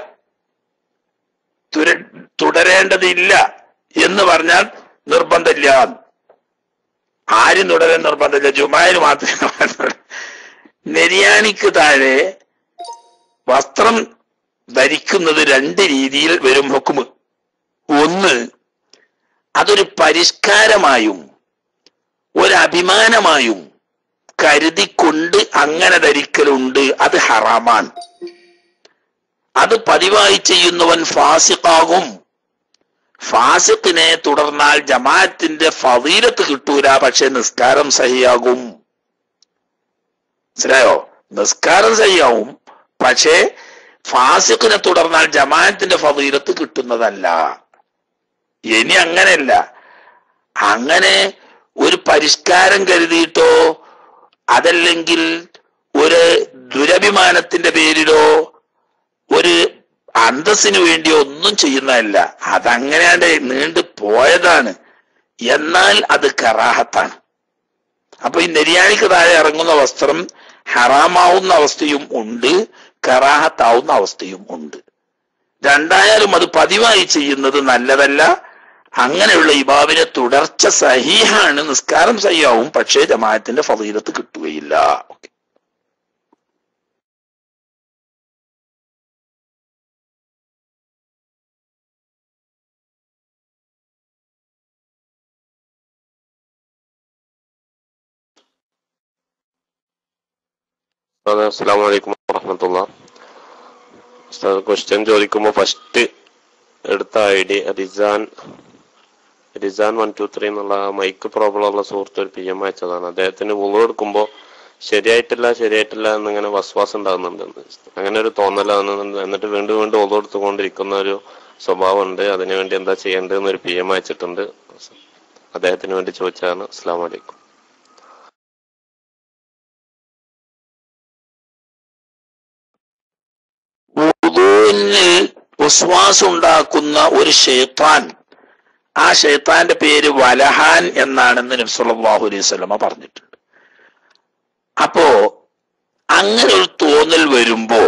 തുര- തുടരേണ്ടതില്ല എന്ന് പറഞ്ഞാൽ നിർബന്ധമില്ല ആരും തുടരാൻ നിർബന്ധമില്ല ജുമാന് മാത്രമേ നെരിയാണിക്ക് താഴെ വസ്ത്രം ധരിക്കുന്നത് രണ്ട് രീതിയിൽ വരും ഹുക്കുമ് ഒന്ന് അതൊരു പരിഷ്കാരമായും ഒരു അഭിമാനമായും കരുതിക്കൊണ്ട് അങ്ങനെ ധരിക്കലുണ്ട് അത് ഹറാമാണ് അത് പതിവായി ചെയ്യുന്നവൻ ഫാസിഖാകും ഫാസിഖിനെ തുടർന്നാൽ ജമാഅത്തിന്റെ ഫതീലത്ത് കിട്ടൂല പക്ഷെ നിസ്കാരം സഹിയാകും മനസ്സിലായോ നിസ്കാരം സഹിയാവും പക്ഷേ ഫാസിഖിനെ തുടർന്നാൽ ജമാഅത്തിന്റെ ഫതീലത്ത് കിട്ടുന്നതല്ല ഇനി അങ്ങനെയല്ല അങ്ങനെ ഒരു പരിഷ്കാരം കരുതിയിട്ടോ അതല്ലെങ്കിൽ ഒരു ദുരഭിമാനത്തിന്റെ പേരിലോ ഒരു അന്തസ്സിന് വേണ്ടി ഒന്നും ചെയ്യുന്നതല്ല അതങ്ങനെയാണ്ട് നീണ്ടു പോയതാണ് എന്നാൽ അത് കറാഹത്താണ് അപ്പൊ ഈ നെരിയാണിക്ക് താഴെ ഇറങ്ങുന്ന വസ്ത്രം ഹറാമാവുന്ന അവസ്ഥയും ഉണ്ട് കറാഹത്താവുന്ന അവസ്ഥയും ഉണ്ട് രണ്ടായാലും അത് പതിവായി ചെയ്യുന്നത് നല്ലതല്ല അങ്ങനെയുള്ള ഇബാബിനെ തുടർച്ച സഹീഹാണ് നിസ്കാരം സഹിയാവും പക്ഷേ ജമാഅത്തിന്റെ ഫതീലത്ത് കിട്ടുകയില്ല ഓക്കെ ഉസ്താദ് അസ്സലാമു അലൈക്കും വറഹമത്തുള്ള ഉസ്താദ് ക്വസ്റ്റ്യൻ ചോദിക്കുമ്പോൾ ഫസ്റ്റ് എടുത്ത I D Rizan Rizan one two three എന്നുള്ള മൈക്ക് പ്രോബ്ലം ഉള്ള സുഹൃത്ത് ഒരു പി എം അയച്ചതാണ് അദ്ദേഹത്തിന് ഉളു എടുക്കുമ്പോൾ ശരിയായിട്ടില്ല ശരിയായിട്ടില്ല എന്നിങ്ങനെ വസ്വാസം ഉണ്ടാകുന്നുണ്ട് അങ്ങനെ ഒരു തോന്നലാണ് എന്നിട്ട് വീണ്ടും വീണ്ടും ഉളു എടുത്തുകൊണ്ടിരിക്കുന്ന ഒരു സ്വഭാവമുണ്ട് അതിനുവേണ്ടി എന്താ ചെയ്യേണ്ടതെന്ന് ഒരു പി എം അയച്ചിട്ടുണ്ട് അദ്ദേഹത്തിന് വേണ്ടി ചോദിച്ചതാണ് അസ്സാം വലൈക്കും വുദൂന് വിശ്വാസം ഉണ്ടാക്കുന്ന ഒരു ഷെയ്ത്താൻ ആ ഷെയ്ത്താന്റെ പേര് വലഹാൻ എന്നാണെന്ന് നബ്സല്ലാഹു അലൈഹി സ്വലമ പറഞ്ഞിട്ടുണ്ട് അപ്പോ അങ്ങനെ ഒരു തോന്നൽ വരുമ്പോ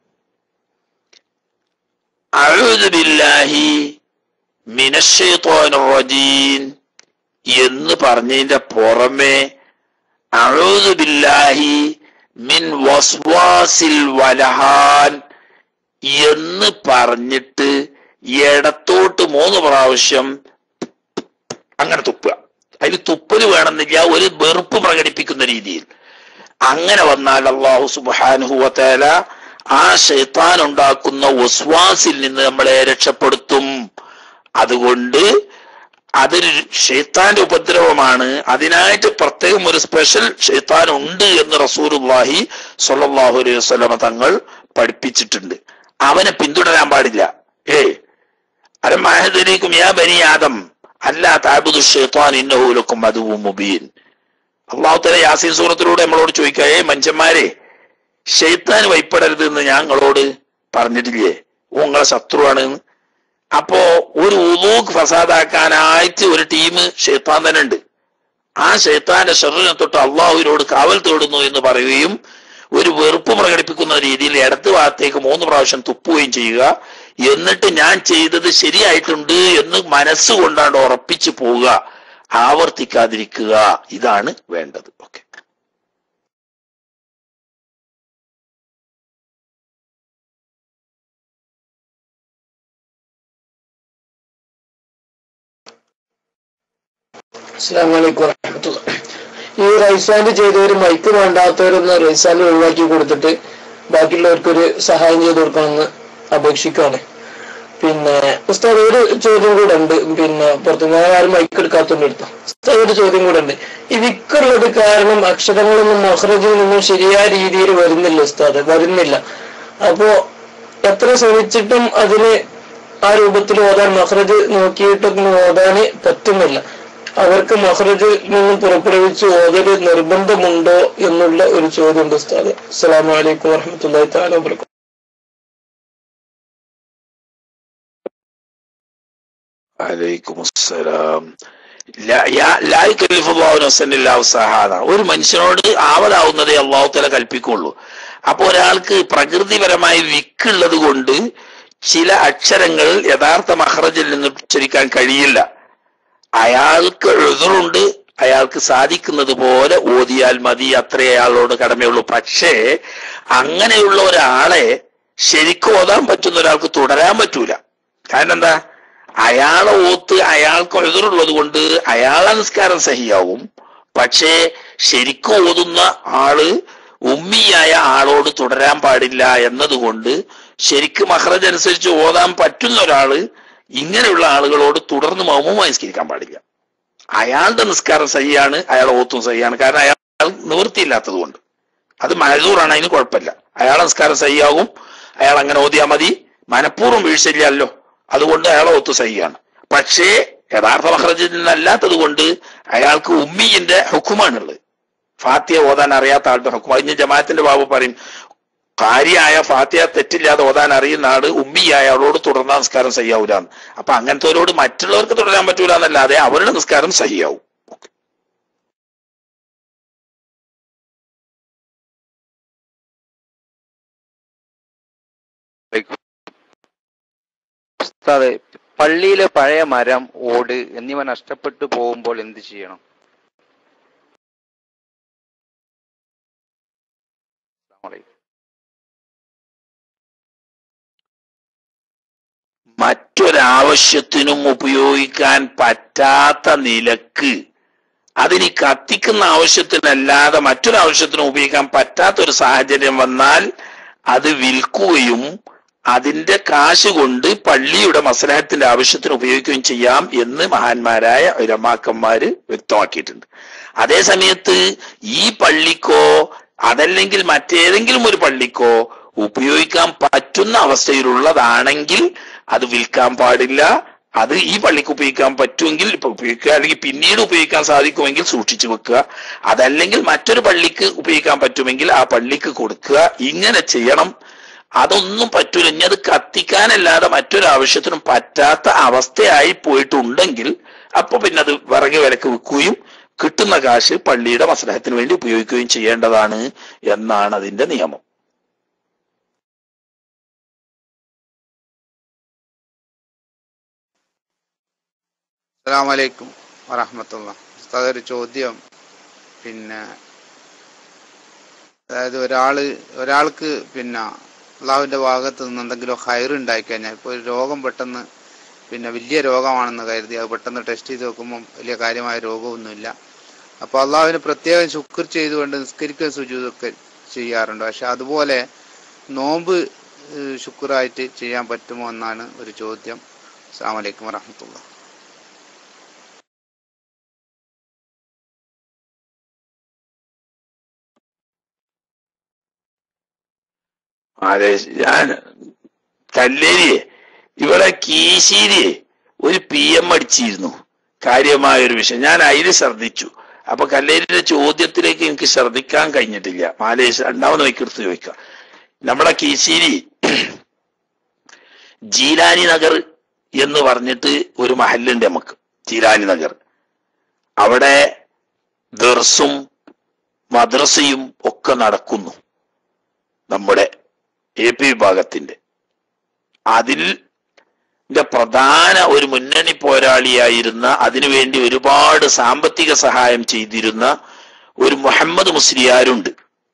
അഴുതുബില്ലാഹി മിനഷേത്തോനറജീൻ എന്ന് പറഞ്ഞതിന്റെ പുറമെ അഴുതുബില്ലാഹി മിൻ വസ്വാസിൽ വലഹാൻ എന്ന് പറഞ്ഞിട്ട് ഇടത്തോട്ട് മൂന്ന് പ്രാവശ്യം അങ്ങനെ തുപ്പുക അതിൽ തുപ്പല് വേണമെന്നില്ല ഒരു വെറുപ്പ് പ്രകടിപ്പിക്കുന്ന രീതിയിൽ അങ്ങനെ വന്നാൽ അള്ളാഹു സുബാനുഹുവത്തേല ആ ഷെയ്ത്താൻ ഉണ്ടാക്കുന്ന വസ്വാസിൽ നിന്ന് നമ്മളെ രക്ഷപ്പെടുത്തും അതുകൊണ്ട് അതൊരു ഷെയ്ത്താന്റെ ഉപദ്രവമാണ് അതിനായിട്ട് പ്രത്യേകം ഒരു സ്പെഷ്യൽ ഷെയ്ത്താൻ ഉണ്ട് എന്ന് റസൂലുല്ലാഹി സ്വല്ലല്ലാഹു അലൈഹി വസല്ലമ തങ്ങൾ പഠിപ്പിച്ചിട്ടുണ്ട് അവനെ പിന്തുടരാൻ പാടില്ല ഏ അരമാഹദരീക്കും യാ ബനി ആദം അല്ലാ താബുദു ഷെയ്ത്താൻ ഇന്നഹൂലക്കും അതുവും മുബീൻ അള്ളാഹു തല യാസീൻ സൂറത്തിലൂടെ നമ്മളോട് ചോദിക്കുക ഏ മനുഷ്യന്മാരെ ഷെയ്ത്താൻ വൈപ്പെടരുത് എന്ന് ഞങ്ങളോട് പറഞ്ഞിട്ടില്ലേ ഓ നിങ്ങളെ ശത്രുവാണ് എന്ന്. അപ്പോ ഒരു ഉദൂക്ക് ഫസാദാക്കാനായിട്ട് ഒരു ടീം ഷെയ്ത്താൻ തന്നെ ഉണ്ട് ആ ഷെയ്ത്താന്റെ ഷെറിനെ തൊട്ട് അള്ളാഹുവിനോട് കാവൽ തേടുന്നു എന്ന് പറയുകയും ഒരു വെറുപ്പ് പ്രകടിപ്പിക്കുന്ന രീതിയിൽ ഇടത്ത് ഭാഗത്തേക്ക് മൂന്ന് പ്രാവശ്യം തുപ്പുകയും ചെയ്യുക എന്നിട്ട് ഞാൻ ചെയ്തത് ശരിയായിട്ടുണ്ട് എന്ന് മനസ്സുകൊണ്ടാണ്ട് ഉറപ്പിച്ചു പോവുക ആവർത്തിക്കാതിരിക്കുക ഇതാണ് വേണ്ടത് ഓക്കെ അസ്സാം വലൈക്കും വറഹമത്തുള്ള ഈ റൈസാൻഡ് ചെയ്തവര് മൈക്ക് വേണ്ടാത്തവരൊന്ന് റൈസാൻഡ് ഒഴിവാക്കി കൊടുത്തിട്ട് ബാക്കിയുള്ളവർക്കൊരു സഹായം ചെയ്ത് കൊടുക്കണമെന്ന് അപേക്ഷിക്കുകയാണ് പിന്നെ ഉസ്താദ് ഒരു ചോദ്യം കൂടെ ഉണ്ട് പിന്നെ പുറത്ത് ഞാൻ ആരും മൈക്ക് എടുക്കാത്തോണ്ട് എടുത്തു ഉസ്താദ് ഒരു ചോദ്യം കൂടെ ഉണ്ട് ഈ വിക്കുള്ളത് കാരണം അക്ഷരങ്ങളൊന്നും മഹ്റജിൽ നിന്നും ശരിയായ രീതിയിൽ വരുന്നില്ല ഉസ്താദ് വരുന്നില്ല അപ്പോ എത്ര ശ്രമിച്ചിട്ടും അതിന് ആ രൂപത്തിൽ ഓതാൻ മഹ്റജ് നോക്കിയിട്ടൊന്നും ഓതാന് പറ്റുന്നില്ല അവർക്ക് മഹ്റജിൽ നിന്നും പുറപ്പെടുവിച്ച് ഓതല് നിർബന്ധമുണ്ടോ എന്നുള്ള ഒരു ചോദ്യം ഉണ്ട് ഉസ്താദ് അസ്സലാമു അലൈക്കും വറഹമത്തുള്ളാഹി തആല വബറകാതുഹു അലൈക്കും അസ്സലാം ലാ- യാ- ലാ യുകല്ലിഫു അല്ലാഹു നഫ്സൻ ഇല്ലാ വസ്അഹാ എന്നാണ്. ഒരു മനുഷ്യനോട് ആവതാവുന്നതേ അള്ളാഹു തല കൽപ്പിക്കുള്ളൂ അപ്പൊ ഒരാൾക്ക് പ്രകൃതിപരമായി വിക്കുള്ളത് കൊണ്ട് ചില അക്ഷരങ്ങൾ യഥാർത്ഥ മഹ്റജിൽ നിന്ന് ഉച്ചരിക്കാൻ കഴിയില്ല അയാൾക്ക് എഴുതുറുണ്ട് അയാൾക്ക് സാധിക്കുന്നത് പോലെ ഓതിയാൽ മതി അത്രേ അയാളോട് കടമയുള്ളൂ പക്ഷേ അങ്ങനെയുള്ള ഒരാളെ ശരിക്കും ഓതാൻ പറ്റുന്ന ഒരാൾക്ക് തുടരാൻ പറ്റൂല കാരണം എന്താ അയാളെ ഓത്ത് അയാൾക്ക് എതിരുള്ളത് കൊണ്ട് അയാളെ നിസ്കാരം സഹിയാവും പക്ഷേ ശരിക്കും ഓതുന്ന ആള് ഉമ്മിയായ ആളോട് തുടരാൻ പാടില്ല എന്നതുകൊണ്ട് ശരിക്കും മഹ്റജ് അനുസരിച്ച് ഓതാൻ പറ്റുന്ന ഒരാള് ഇങ്ങനെയുള്ള ആളുകളോട് തുടർന്ന് മൗനമായി നിസ്കരിക്കാൻ പാടില്ല അയാളുടെ നിസ്കാരം സഹിയാണ് അയാളെ ഓത്തും സഹിയാണ് കാരണം അയാൾ നിവൃത്തിയില്ലാത്തത് കൊണ്ട് അത് മഴദൂറാണ് അതിന് കുഴപ്പമില്ല അയാളെ നിസ്കാരം സഹിയാകും അയാൾ അങ്ങനെ ഓതിയാൽ മതി മനഃപൂർവ്വം വീഴ്ചയില്ലല്ലോ അതുകൊണ്ട് അയാളെ ഒത്തു സഹിയാണ് പക്ഷേ യഥാർത്ഥ മഹ്റജിൽ നിന്നല്ലാത്തത് കൊണ്ട് അയാൾക്ക് ഉമ്മിന്റെ ഹുക്കുമാണുള്ളത് ഫാത്തിയ ഓതാൻ അറിയാത്ത ആളുടെ ഹുക്കും അതിന് ജമാഅത്തിന്റെ ബാബു പറയും കാര്യമായ ഫാത്തിയ തെറ്റില്ലാതെ ഓതാൻ അറിയുന്ന ആള് ഉമ്മിയായ അവളോട് തുടർന്ന നിസ്കാരം സഹിയാവൂലാന്ന് അപ്പൊ അങ്ങനത്തെവരോട് മറ്റുള്ളവർക്ക് തുടരാൻ പറ്റൂല എന്നല്ലാതെ അവരുടെ നിസ്കാരം സഹിയാവും ഉസ്താദെ പള്ളിയിലെ പഴയ മരം ഓട് എന്നിവ നഷ്ടപ്പെട്ടു പോകുമ്പോൾ എന്ത് ചെയ്യണം അസ്സലാമു അലൈക്കും. മറ്റൊരാവശ്യത്തിനും ഉപയോഗിക്കാൻ പറ്റാത്ത നിലക്ക് അതിന് കത്തിക്കുന്ന ആവശ്യത്തിനല്ലാതെ മറ്റൊരു ആവശ്യത്തിനും ഉപയോഗിക്കാൻ പറ്റാത്ത ഒരു സാഹചര്യം വന്നാൽ അത് വിൽക്കുകയും അതിന്റെ കാശ് കൊണ്ട് പള്ളിയുടെ മസലഹത്തിന്റെ ആവശ്യത്തിന് ഉപയോഗിക്കുകയും ചെയ്യാം എന്ന് മഹാന്മാരായ ഉലമാക്കന്മാര് വ്യക്തമാക്കിയിട്ടുണ്ട് അതേ സമയത്ത് ഈ പള്ളിക്കോ അതല്ലെങ്കിൽ മറ്റേതെങ്കിലും ഒരു പള്ളിക്കോ ഉപയോഗിക്കാൻ പറ്റുന്ന അവസ്ഥയിലുള്ളതാണെങ്കിൽ അത് വിൽക്കാൻ പാടില്ല അത് ഈ പള്ളിക്ക് ഉപയോഗിക്കാൻ പറ്റുമെങ്കിൽ ഇപ്പൊ ഉപയോഗിക്കുക അല്ലെങ്കിൽ പിന്നീട് ഉപയോഗിക്കാൻ സാധിക്കുമെങ്കിൽ സൂക്ഷിച്ചു വെക്കുക അതല്ലെങ്കിൽ മറ്റൊരു പള്ളിക്ക് ഉപയോഗിക്കാൻ പറ്റുമെങ്കിൽ ആ പള്ളിക്ക് കൊടുക്കുക ഇങ്ങനെ ചെയ്യണം അതൊന്നും പറ്റൂല ഇനി അത് കത്തിക്കാനല്ലാതെ മറ്റൊരു ആവശ്യത്തിനും പറ്റാത്ത അവസ്ഥയായി പോയിട്ടുണ്ടെങ്കിൽ അപ്പൊ പിന്നെ അത് വിറക് വിലക്ക് വിൽക്കുകയും കിട്ടുന്ന കാശ് പള്ളിയുടെ മസലഹത്തിന് വേണ്ടി ഉപയോഗിക്കുകയും ചെയ്യേണ്ടതാണ് എന്നാണ് അതിന്റെ നിയമം അസ്സലാമലൈക്കും വറഹമത്തുള്ള ഉസ്താദ് ഒരു ചോദ്യം പിന്നെ അതായത് ഒരാള് ഒരാൾക്ക് പിന്നെ അള്ളാഹുവിന്റെ ഭാഗത്ത് നിന്ന് എന്തെങ്കിലും ഹയർ ഉണ്ടായിക്കഴിഞ്ഞാൽ ഇപ്പോൾ ഒരു രോഗം പെട്ടെന്ന് പിന്നെ വലിയ രോഗമാണെന്ന് കരുതി അത് പെട്ടെന്ന് ടെസ്റ്റ് ചെയ്ത് നോക്കുമ്പോൾ വലിയ കാര്യമായ രോഗമൊന്നുമില്ല അപ്പോൾ അള്ളാഹുവിന് പ്രത്യേകം ശുക്ർ ചെയ്തുകൊണ്ട് നിസ്കരിക്കുകയും സുജൂതൊക്കെ ചെയ്യാറുണ്ട് പക്ഷെ അതുപോലെ നോമ്പ് ഏഹ്, ശുക്രായിട്ട് ചെയ്യാൻ പറ്റുമോ എന്നാണ് ഒരു ചോദ്യം അസ്സാം വലൈക്കും വറഹമത്തുള്ള അതെ ഞാൻ കല്ലേരിയെ ഇവിടെ കീശേരിയെ ഒരു പി എം അടിച്ചിരുന്നു കാര്യമായ ഒരു വിഷയം ഞാൻ അതിൽ ശ്രദ്ധിച്ചു അപ്പൊ കല്ലേരിയുടെ ചോദ്യത്തിലേക്ക് എനിക്ക് ശ്രദ്ധിക്കാൻ കഴിഞ്ഞിട്ടില്ല മാലേഷ് രണ്ടാമത് വൈക്കെടുത്ത് ചോദിക്കാം നമ്മുടെ കീശേരി ജീലാനി നഗർ എന്ന് പറഞ്ഞിട്ട് ഒരു മഹലുണ്ട് നമുക്ക് ജീലാനി നഗർ അവിടെ ദർസും മദ്രസയും ഒക്കെ നടക്കുന്നു നമ്മുടെ എ പി വിഭാഗത്തിന്റെ അതിൽ ന്റെ പ്രധാന ഒരു മുന്നണി പോരാളിയായിരുന്ന അതിനുവേണ്ടി ഒരുപാട് സാമ്പത്തിക സഹായം ചെയ്തിരുന്ന ഒരു മുഹമ്മദ് മുസ്ലിയാരുണ്ട്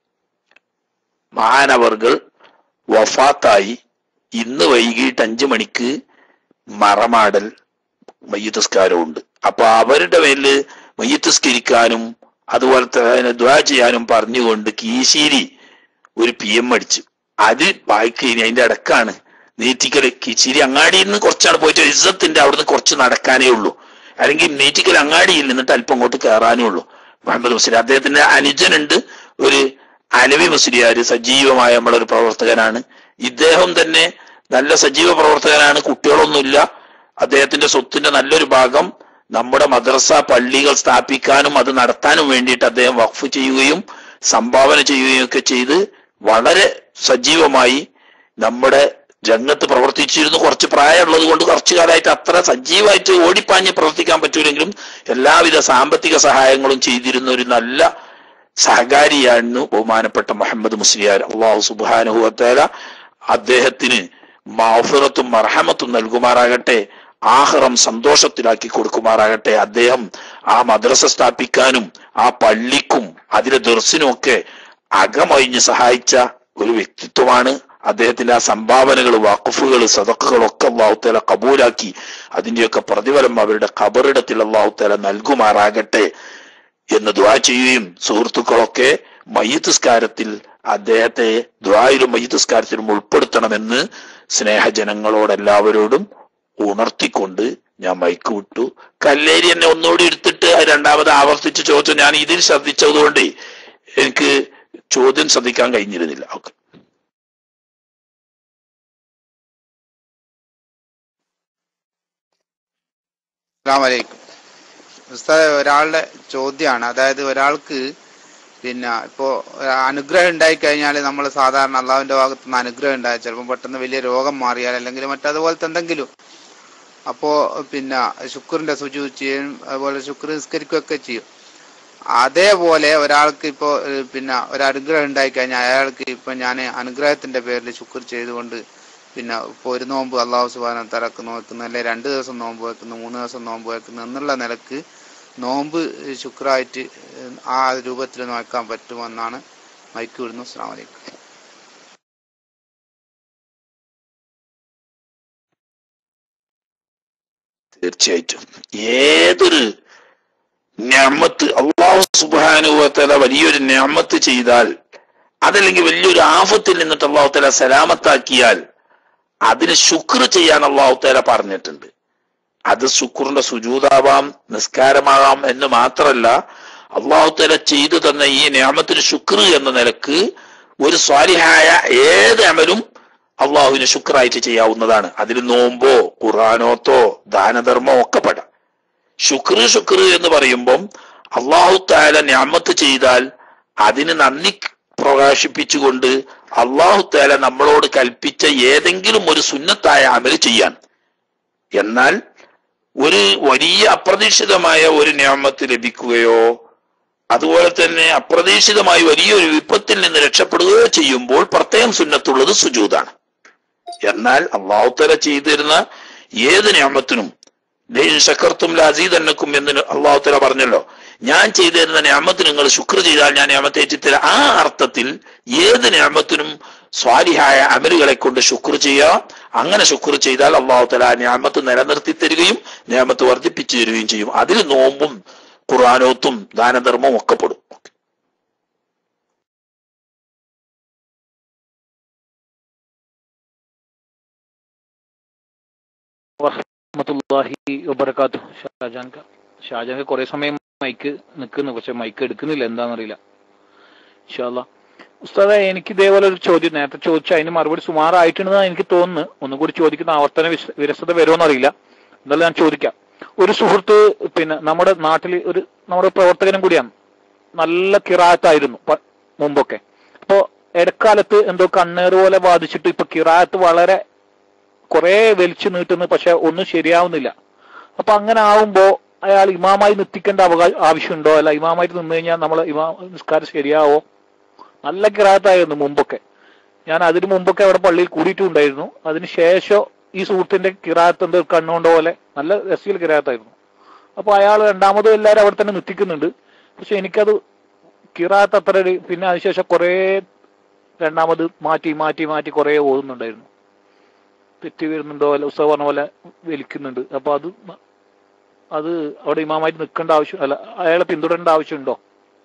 മഹാനവർകൾ വഫാത്തായി ഇന്ന് വൈകിട്ട് അഞ്ചു മണിക്ക് മറമാടൽ മയ്യത്തസ്കാരമുണ്ട് അപ്പൊ അവരുടെ മേല് മയ്യത്തസ്കരിക്കാനും അതുപോലെ തന്നെ ദ്വാ ചെയ്യാനും പറഞ്ഞുകൊണ്ട് കീശേരി ഒരു പി എം അടിച്ചു അത് വായിക്കഴിഞ്ഞ് അതിന്റെ ഇടക്കാണ് നീറ്റിക്കൽ കിച്ചിരി അങ്ങാടിയിൽ നിന്ന് കുറച്ചാണ് പോയിട്ട് ഇസ്സത്തിന്റെ അവിടുന്ന് കുറച്ച് നടക്കാനേ ഉള്ളൂ അല്ലെങ്കിൽ നീറ്റിക്കൽ അങ്ങാടിയിൽ നിന്നിട്ട് അല്പം അങ്ങോട്ട് കയറാനേ ഉള്ളൂ മുഹമ്മദ് മുസ്ലിം അദ്ദേഹത്തിന്റെ അനുജനുണ്ട് ഒരു അലവി മുസ്ലിയാര് സജീവമായ നമ്മളൊരു പ്രവർത്തകനാണ് ഇദ്ദേഹം തന്നെ നല്ല സജീവ പ്രവർത്തകനാണ് കുട്ടികളൊന്നുമില്ല അദ്ദേഹത്തിന്റെ സ്വത്തിന്റെ നല്ലൊരു ഭാഗം നമ്മുടെ മദ്രസ പള്ളികൾ സ്ഥാപിക്കാനും അത് നടത്താനും വേണ്ടിയിട്ട് അദ്ദേഹം വഖഫ് ചെയ്യുകയും സംഭാവന ചെയ്യുകയും ഒക്കെ ചെയ്ത് വളരെ സജീവമായി നമ്മുടെ രംഗത്ത് പ്രവർത്തിച്ചിരുന്നു കുറച്ച് പ്രായമുള്ളത് കൊണ്ട് കുറച്ചു കാലമായിട്ട് അത്ര സജീവമായിട്ട് ഓടിപ്പാഞ്ഞ് പ്രവർത്തിക്കാൻ പറ്റൂലെങ്കിലും എല്ലാവിധ സാമ്പത്തിക സഹായങ്ങളും ചെയ്തിരുന്ന ഒരു നല്ല സഹകാരിയായിരുന്നു ബഹുമാനപ്പെട്ട മുഹമ്മദ് മുസ്ലിയാർ അള്ളാഹു സുബാനുഹുവത്തേല അദ്ദേഹത്തിന് മാഫിറത്തും മർഹമത്തും നൽകുമാറാകട്ടെ ആഹ്റം സന്തോഷത്തിലാക്കി കൊടുക്കുമാറാകട്ടെ അദ്ദേഹം ആ മദ്രസ സ്ഥാപിക്കാനും ആ പള്ളിക്കും അതിലെ ദർശനും ഒക്കെ അകമൊഴിഞ്ഞ് സഹായിച്ച ഒരു വ്യക്തിത്വമാണ് അദ്ദേഹത്തിന്റെ ആ സംഭാവനകൾ വാക്കുഫുകൾ സദക്കുകൾ ഒക്കെ അള്ളാഹുത്തേല കബൂലാക്കി അതിന്റെയൊക്കെ പ്രതിഫലം അവരുടെ ഖബറിടത്തിൽ അള്ളാഹുത്തേല നൽകുമാറാകട്ടെ എന്ന് ദ്വാ ചെയ്യുകയും സുഹൃത്തുക്കളൊക്കെ മയ്യത്തുസ്കാരത്തിൽ അദ്ദേഹത്തെ ദ്വായിലും മയ്യത്തുസ്കാരത്തിലും ഉൾപ്പെടുത്തണമെന്ന് സ്നേഹജനങ്ങളോടെല്ലാവരോടും ഉണർത്തിക്കൊണ്ട് ഞാൻ മൈക്ക് വിട്ടു കല്ലേരി എന്നെ ഒന്നുകൂടി എടുത്തിട്ട് അത് രണ്ടാമത് ആവർത്തിച്ച് ചോദിച്ചു ഞാൻ ഇതിൽ ശ്രദ്ധിച്ചതുകൊണ്ട് എനിക്ക് ചോദ്യം ശ്രദ്ധിക്കാൻ കഴിഞ്ഞിരുന്നില്ല ഓക്കെ അസ്സാമലൈക്കും ഉസ്താദ് ഒരാളുടെ ചോദ്യമാണ് അതായത് ഒരാൾക്ക് പിന്നെ ഇപ്പോ അനുഗ്രഹം ഉണ്ടായി കഴിഞ്ഞാൽ നമ്മൾ സാധാരണ അള്ളാഹുവിന്റെ ഭാഗത്ത് നിന്ന് അനുഗ്രഹം ഉണ്ടായി ചിലപ്പോൾ പെട്ടെന്ന് വലിയ രോഗം മാറിയാൽ അല്ലെങ്കിൽ മറ്റതുപോലത്തെ എന്തെങ്കിലും അപ്പോ പിന്നെ ശുക്രിന്റെ സുജു ചെയ്യും അതുപോലെ ശുക്ർ നിസ്കരിക്കുകയൊക്കെ ചെയ്യും അതേപോലെ ഒരാൾക്ക് ഇപ്പോ ഏഹ്, പിന്നെ ഒരു അനുഗ്രഹം ഉണ്ടായി കഴിഞ്ഞാൽ അയാൾക്ക് ഇപ്പൊ ഞാൻ അനുഗ്രഹത്തിന്റെ പേരിൽ ശുക്ർ ചെയ്തുകൊണ്ട് പിന്നെ ഇപ്പൊ ഒരു നോമ്പ് അള്ളാഹു സുബാന തലക്ക് നോക്കുന്നു അല്ലെ രണ്ട് ദിവസം നോമ്പ് വെക്കുന്നു മൂന്ന് ദിവസം നോമ്പ് വെക്കുന്നു എന്നുള്ള നിലക്ക് നോമ്പ് ശുക്രായിട്ട് ഏഹ്, ആ രൂപത്തിൽ നോക്കാൻ പറ്റുമെന്നാണ് മൈക്ക് വിടുന്നു അസ്സാം വലൈക്കും തീർച്ചയായിട്ടും ഏതൊരു ഞാമത്ത് അള്ളാഹു സുബാനുവത്തല വലിയൊരു ഞാമത്ത് ചെയ്താൽ അതല്ലെങ്കിൽ വലിയൊരു ആഫത്തിൽ നിന്നിട്ട് അള്ളാഹു തല സലാമത്താക്കിയാൽ അതിന് ശുക്ർ ചെയ്യാൻ അള്ളാഹു തല പറഞ്ഞിട്ടുണ്ട് അത് ശുക്രിന്റെ സുജൂതാവാം നിസ്കാരമാകാം എന്ന് മാത്രമല്ല അള്ളാഹു തല ചെയ്തു തന്ന ഈ ഞാമത്തിന് ശുക്ർ എന്ന നിലക്ക് ഒരു സ്വാലിഹായ ഏത് അമലും അള്ളാഹുവിന് ശുക്രായിട്ട് ചെയ്യാവുന്നതാണ് അതിൽ നോമ്പോ ഖുറാനോത്തോ ദാനധർമ്മോ ഒക്കെ പെടാം ശുക്ർ ശുക്ർ എന്ന് പറയുമ്പം അള്ളാഹു താല ഞാമത്ത് ചെയ്താൽ അതിന് നന്ദി പ്രകാശിപ്പിച്ചുകൊണ്ട് അള്ളാഹു താല നമ്മളോട് കൽപ്പിച്ച ഏതെങ്കിലും ഒരു സുന്നത്തായ അമൽ ചെയ്യാൻ എന്നാൽ ഒരു വലിയ അപ്രതീക്ഷിതമായ ഒരു ഞാമത്ത് ലഭിക്കുകയോ അതുപോലെ തന്നെ അപ്രതീക്ഷിതമായി വലിയൊരു വിപത്തിൽ നിന്ന് രക്ഷപ്പെടുകയോ ചെയ്യുമ്പോൾ പ്രത്യേകം സുന്നത്തുള്ളത് സുജൂതാണ് എന്നാൽ അള്ളാഹു തല ചെയ്തിരുന്ന ഏത് ഞാമത്തിനും ലൈൻ ശക്കർത്തും ലസീദന്നക്കും എന്ന് അള്ളാഹു തല പറഞ്ഞല്ലോ ഞാൻ ചെയ്തു തരുന്ന ഞാമത്തിന് നിങ്ങൾ ശുക്ർ ചെയ്താൽ ഞാൻ ഞാമത്തെ ഏറ്റിത്തരാം ആ അർത്ഥത്തിൽ ഏത് ഞാമത്തിനും സ്വാലിഹായ അമലുകളെ കൊണ്ട് ശുക്ർ ചെയ്യാം അങ്ങനെ ശുക്ർ ചെയ്താൽ അള്ളാഹു തല ആ ഞാമത്ത് നിലനിർത്തി തരികയും ഞാമത്ത് വർദ്ധിപ്പിച്ചു തരികയും ചെയ്യും അതിൽ നോമ്പും ഖുറാനോത്തും ദാനധർമ്മവും ഒക്കെ പെടും വറഹ്മത്തുള്ളാഹി വബറകാത്തു ഷാജാൻക ഷാജാൻക കുറെ സമയം മൈക്ക് നിൽക്കുന്നു പക്ഷെ മൈക്ക് എടുക്കുന്നില്ല എന്താണെന്നറിയില്ല ഇൻഷാല്ല ഉസ്താദെ എനിക്ക് ഇതേപോലെ ഒരു ചോദ്യം നേരത്തെ ചോദിച്ച അതിന് മറുപടി സുമാറായിട്ടുണ്ടെന്നാണ് എനിക്ക് തോന്നുന്നു ഒന്നും കൂടി ചോദിക്കുന്ന ആവർത്തന വിശ- വിരസത വരുമോ അറിയില്ല എന്നാലും ഞാൻ ചോദിക്കാം ഒരു സുഹൃത്ത് പിന്നെ നമ്മുടെ നാട്ടിൽ ഒരു നമ്മുടെ പ്രവർത്തകനും കൂടിയാണ് നല്ല കിറാത്തായിരുന്നു പ- മുമ്പൊക്കെ അപ്പോ ഇടക്കാലത്ത് എന്തോ കണ്ണേറ് പോലെ ബാധിച്ചിട്ട് ഇപ്പൊ കിറാത്ത് വളരെ കുറെ വലിച്ചു നീട്ടുന്നു പക്ഷെ ഒന്നും ശരിയാവുന്നില്ല അപ്പൊ അങ്ങനെ ആവുമ്പോ അയാൾ ഇമാമായി നിർത്തിക്കേണ്ട അവകാശ ആവശ്യമുണ്ടോ അല്ല ഇമാമായിട്ട് നിന്ന് കഴിഞ്ഞാൽ നമ്മൾ ഇമാ നിസ്കാരം ശരിയാവോ നല്ല കിറാത്തായിരുന്നു മുമ്പൊക്കെ ഞാൻ അതിന് മുമ്പൊക്കെ അവിടെ പള്ളിയിൽ കൂടിയിട്ടുണ്ടായിരുന്നു അതിന് ശേഷം ഈ സുഹൃത്തിന്റെ കിറാത്ത് എന്തോ കണ്ണുകൊണ്ട പോലെ നല്ല രസിയിൽ കിറാത്തായിരുന്നു അപ്പൊ അയാൾ രണ്ടാമതും എല്ലാവരും അവിടെ തന്നെ നിർത്തിക്കുന്നുണ്ട് പക്ഷെ എനിക്കത് കിറാത്ത് അത്ര ഒരു പിന്നെ അതിനുശേഷം കുറെ രണ്ടാമത് മാറ്റി മാറ്റി മാറ്റി കുറെ ഓതുന്നുണ്ടായിരുന്നു തെറ്റി വരുന്നുണ്ടോ അല്ല ഉത്സവം പറഞ്ഞ പോലെ വലിക്കുന്നുണ്ട് അപ്പൊ അത് ന- അത് അവിടെ ഇമാമായിട്ട് നിൽക്കേണ്ട ആവശ്യം അല്ല അയാളെ പിന്തുടരേണ്ട ആവശ്യമുണ്ടോ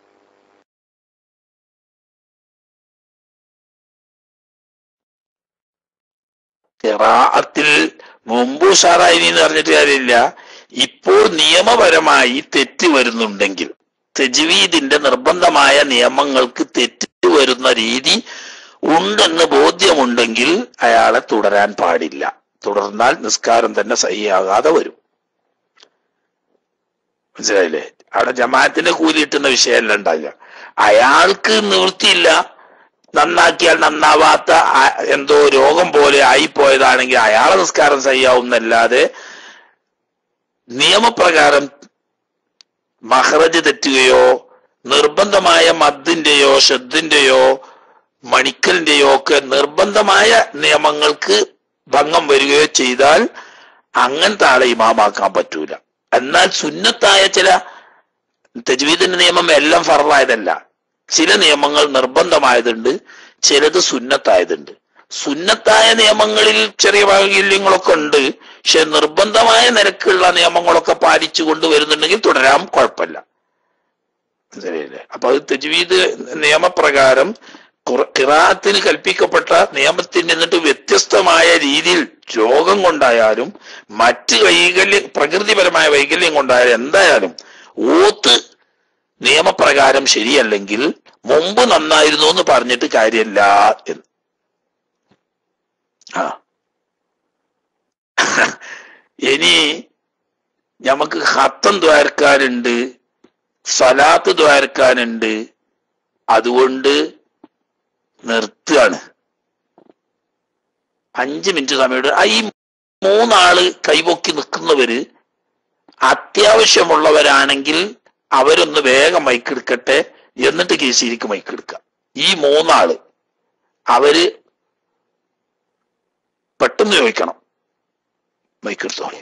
ഖിറാഅത്തിൽ മുമ്പ് ഉഷാറായി എന്ന് പറഞ്ഞിട്ട് കാര്യമില്ല ഇപ്പോൾ നിയമപരമായി തെറ്റ് വരുന്നുണ്ടെങ്കിൽ തെജ്വീദിന്റെ നിർബന്ധമായ നിയമങ്ങൾക്ക് തെറ്റ് വരുന്ന രീതി ഉണ്ടെന്ന് ബോധ്യമുണ്ടെങ്കിൽ അയാളെ തുടരാൻ പാടില്ല തുടർന്നാൽ നിസ്കാരം തന്നെ സഹിയാകാതെ വരും മനസ്സിലായില്ലേ അവിടെ ജമാഅത്തിന്റെ കൂലി കിട്ടുന്ന വിഷയമല്ല ഉണ്ടാകുക അയാൾക്ക് നിവൃത്തിയില്ല നന്നാക്കിയാൽ നന്നാവാത്ത ആ- എന്തോ രോഗം പോലെ ആയിപ്പോയതാണെങ്കിൽ അയാളെ നിസ്കാരം സഹിയാവുന്നല്ലാതെ നിയമപ്രകാരം മഹറജ് തെറ്റുകയോ നിർബന്ധമായ മദ്ദിന്റെയോ ഷദ്ദിന്റെയോ മണിക്കലിന്റെയോ ഒക്കെ നിർബന്ധമായ നിയമങ്ങൾക്ക് ഭംഗം വരികയോ ചെയ്താൽ അങ്ങനത്തെ ആളെ ഇമാമാക്കാൻ പറ്റൂല എന്നാൽ സുന്നത്തായ ചില തജ്വീദിന്റെ നിയമം എല്ലാം ഫറലായതല്ല ചില നിയമങ്ങൾ നിർബന്ധമായതുണ്ട് ചിലത് സുന്നത്തായതുണ്ട് സുന്നത്തായ നിയമങ്ങളിൽ ചെറിയ വൈകല്യങ്ങളൊക്കെ ഉണ്ട് പക്ഷെ നിർബന്ധമായ നിരക്കുള്ള നിയമങ്ങളൊക്കെ പാലിച്ചു കൊണ്ടുവരുന്നുണ്ടെങ്കിൽ തുടരാം കുഴപ്പമില്ല ശരിയല്ലേ അപ്പൊ അത് തജ്വീദ് നിയമപ്രകാരം ഖുർ- ഖിറാഅത്തിന് കൽപ്പിക്കപ്പെട്ട നിയമത്തിൽ നിന്നിട്ട് വ്യത്യസ്തമായ രീതിയിൽ രോഗം കൊണ്ടായാലും മറ്റ് വൈകല്യം പ്രകൃതിപരമായ വൈകല്യം കൊണ്ടായാലും എന്തായാലും ഓത്ത് നിയമപ്രകാരം ശരിയല്ലെങ്കിൽ മുമ്പ് നന്നായിരുന്നു എന്ന് പറഞ്ഞിട്ട് കാര്യമില്ല എന്ന് ആ ഇനി നമുക്ക് ഹത്തം ദ്വാരക്കാനുണ്ട് സലാത്ത് ദ്വാരക്കാനുണ്ട് അതുകൊണ്ട് നിർത്തുകയാണ് അഞ്ച് മിനിറ്റ് സമയം ആ ഈ മൂന്നാള് കൈപൊക്കി നിൽക്കുന്നവര് അത്യാവശ്യമുള്ളവരാണെങ്കിൽ അവരൊന്ന് വേഗം മൈക്കെടുക്കട്ടെ എന്നിട്ട് കേസിരിക്ക് മൈക്കെടുക്കുക ഈ മൂന്നാള് അവര് പെട്ടെന്ന് ചോദിക്കണം മൈക്കെടുത്തോളി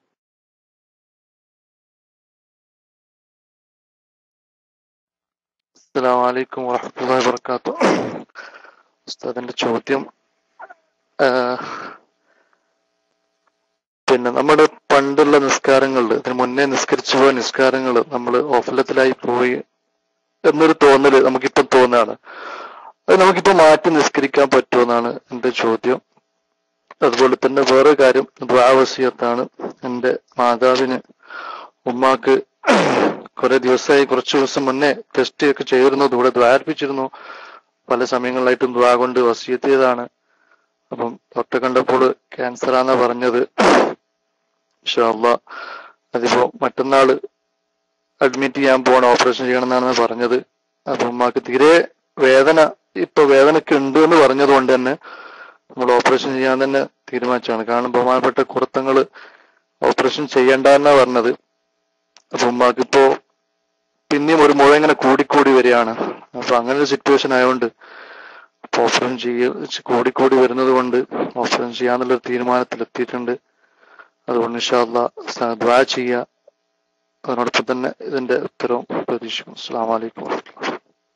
അസ്സലാമു അലൈക്കും വറഹ്മത്തുള്ളാഹി വബറകാത്തു ഉസ്താദിന്റെ ചോദ്യം ആ, പിന്നെ നമ്മുടെ പണ്ടുള്ള നിസ്കാരങ്ങളിൽ ഇതിന് മുന്നേ നിസ്കരിച്ചു പോയ നിസ്കാരങ്ങൾ നമ്മൾ ഓഫലത്തിലായി പോയി എന്നൊരു തോന്നല് നമുക്കിപ്പം തോന്നുകയാണ് അത് നമുക്കിപ്പോ മാറ്റി നിസ്കരിക്കാൻ പറ്റുമെന്നാണ് എന്റെ ചോദ്യം അതുപോലെ തന്നെ വേറെ കാര്യം ദ്വാവസീയത്താണ് എന്റെ മാതാവിന് ഉമ്മാക്ക് കുറെ ദിവസമായി കുറച്ചു ദിവസം മുന്നേ ടെസ്റ്റ് ഒക്കെ ചെയ്തിരുന്നു ഇവിടെ ദ്വാരിപ്പിച്ചിരുന്നു പല സമയങ്ങളിലായിട്ടും ദ്വാ കൊണ്ട് വസീയത്ത് ചെയ്തതാണ് അപ്പം ഡോക്ടറെ കണ്ടപ്പോൾ ക്യാൻസർ ആണെന്നാ പറഞ്ഞത് ഇൻഷാല്ല അതിപ്പോ മറ്റന്നാള് അഡ്മിറ്റ് ചെയ്യാൻ പോകണം ഓപ്പറേഷൻ ചെയ്യണം എന്നാണ് പറഞ്ഞത് അപ്പൊ ഉമ്മാക്ക് തീരെ വേദന ഇപ്പൊ വേദനക്ക് ഉണ്ട് എന്ന് പറഞ്ഞത് കൊണ്ട് തന്നെ നമ്മൾ ഓപ്പറേഷൻ ചെയ്യാൻ തന്നെ തീരുമാനിച്ചാണ് കാരണം ബഹുമാനപ്പെട്ട കുർത്തങ്ങള് ഓപ്പറേഷൻ ചെയ്യണ്ടെന്നാ പറഞ്ഞത് അപ്പൊ ഉമ്മാക്ക് ഇപ്പോ പിന്നെയും ഒരു മുഴ ഇങ്ങനെ കൂടിക്കൂടി വരികയാണ് അപ്പൊ അങ്ങനെ ഒരു സിറ്റുവേഷൻ ആയതുകൊണ്ട് അപ്പൊ ഓപ്പറേഷൻ ചെയ്യ കൂടിക്കൂടി വരുന്നത് കൊണ്ട് ഓപ്പറേഷൻ ചെയ്യാന്നുള്ളൊരു തീരുമാനത്തിൽ എത്തിയിട്ടുണ്ട് അതുകൊണ്ട് ഇൻഷാല്ല ദ്വാ ചെയ്യുക അതിനോടൊപ്പം തന്നെ ഇതിന്റെ ഉത്തരവും പ്രതീക്ഷിക്കും അസ്സാം വലൈക്കും വാഹമത്തുള്ള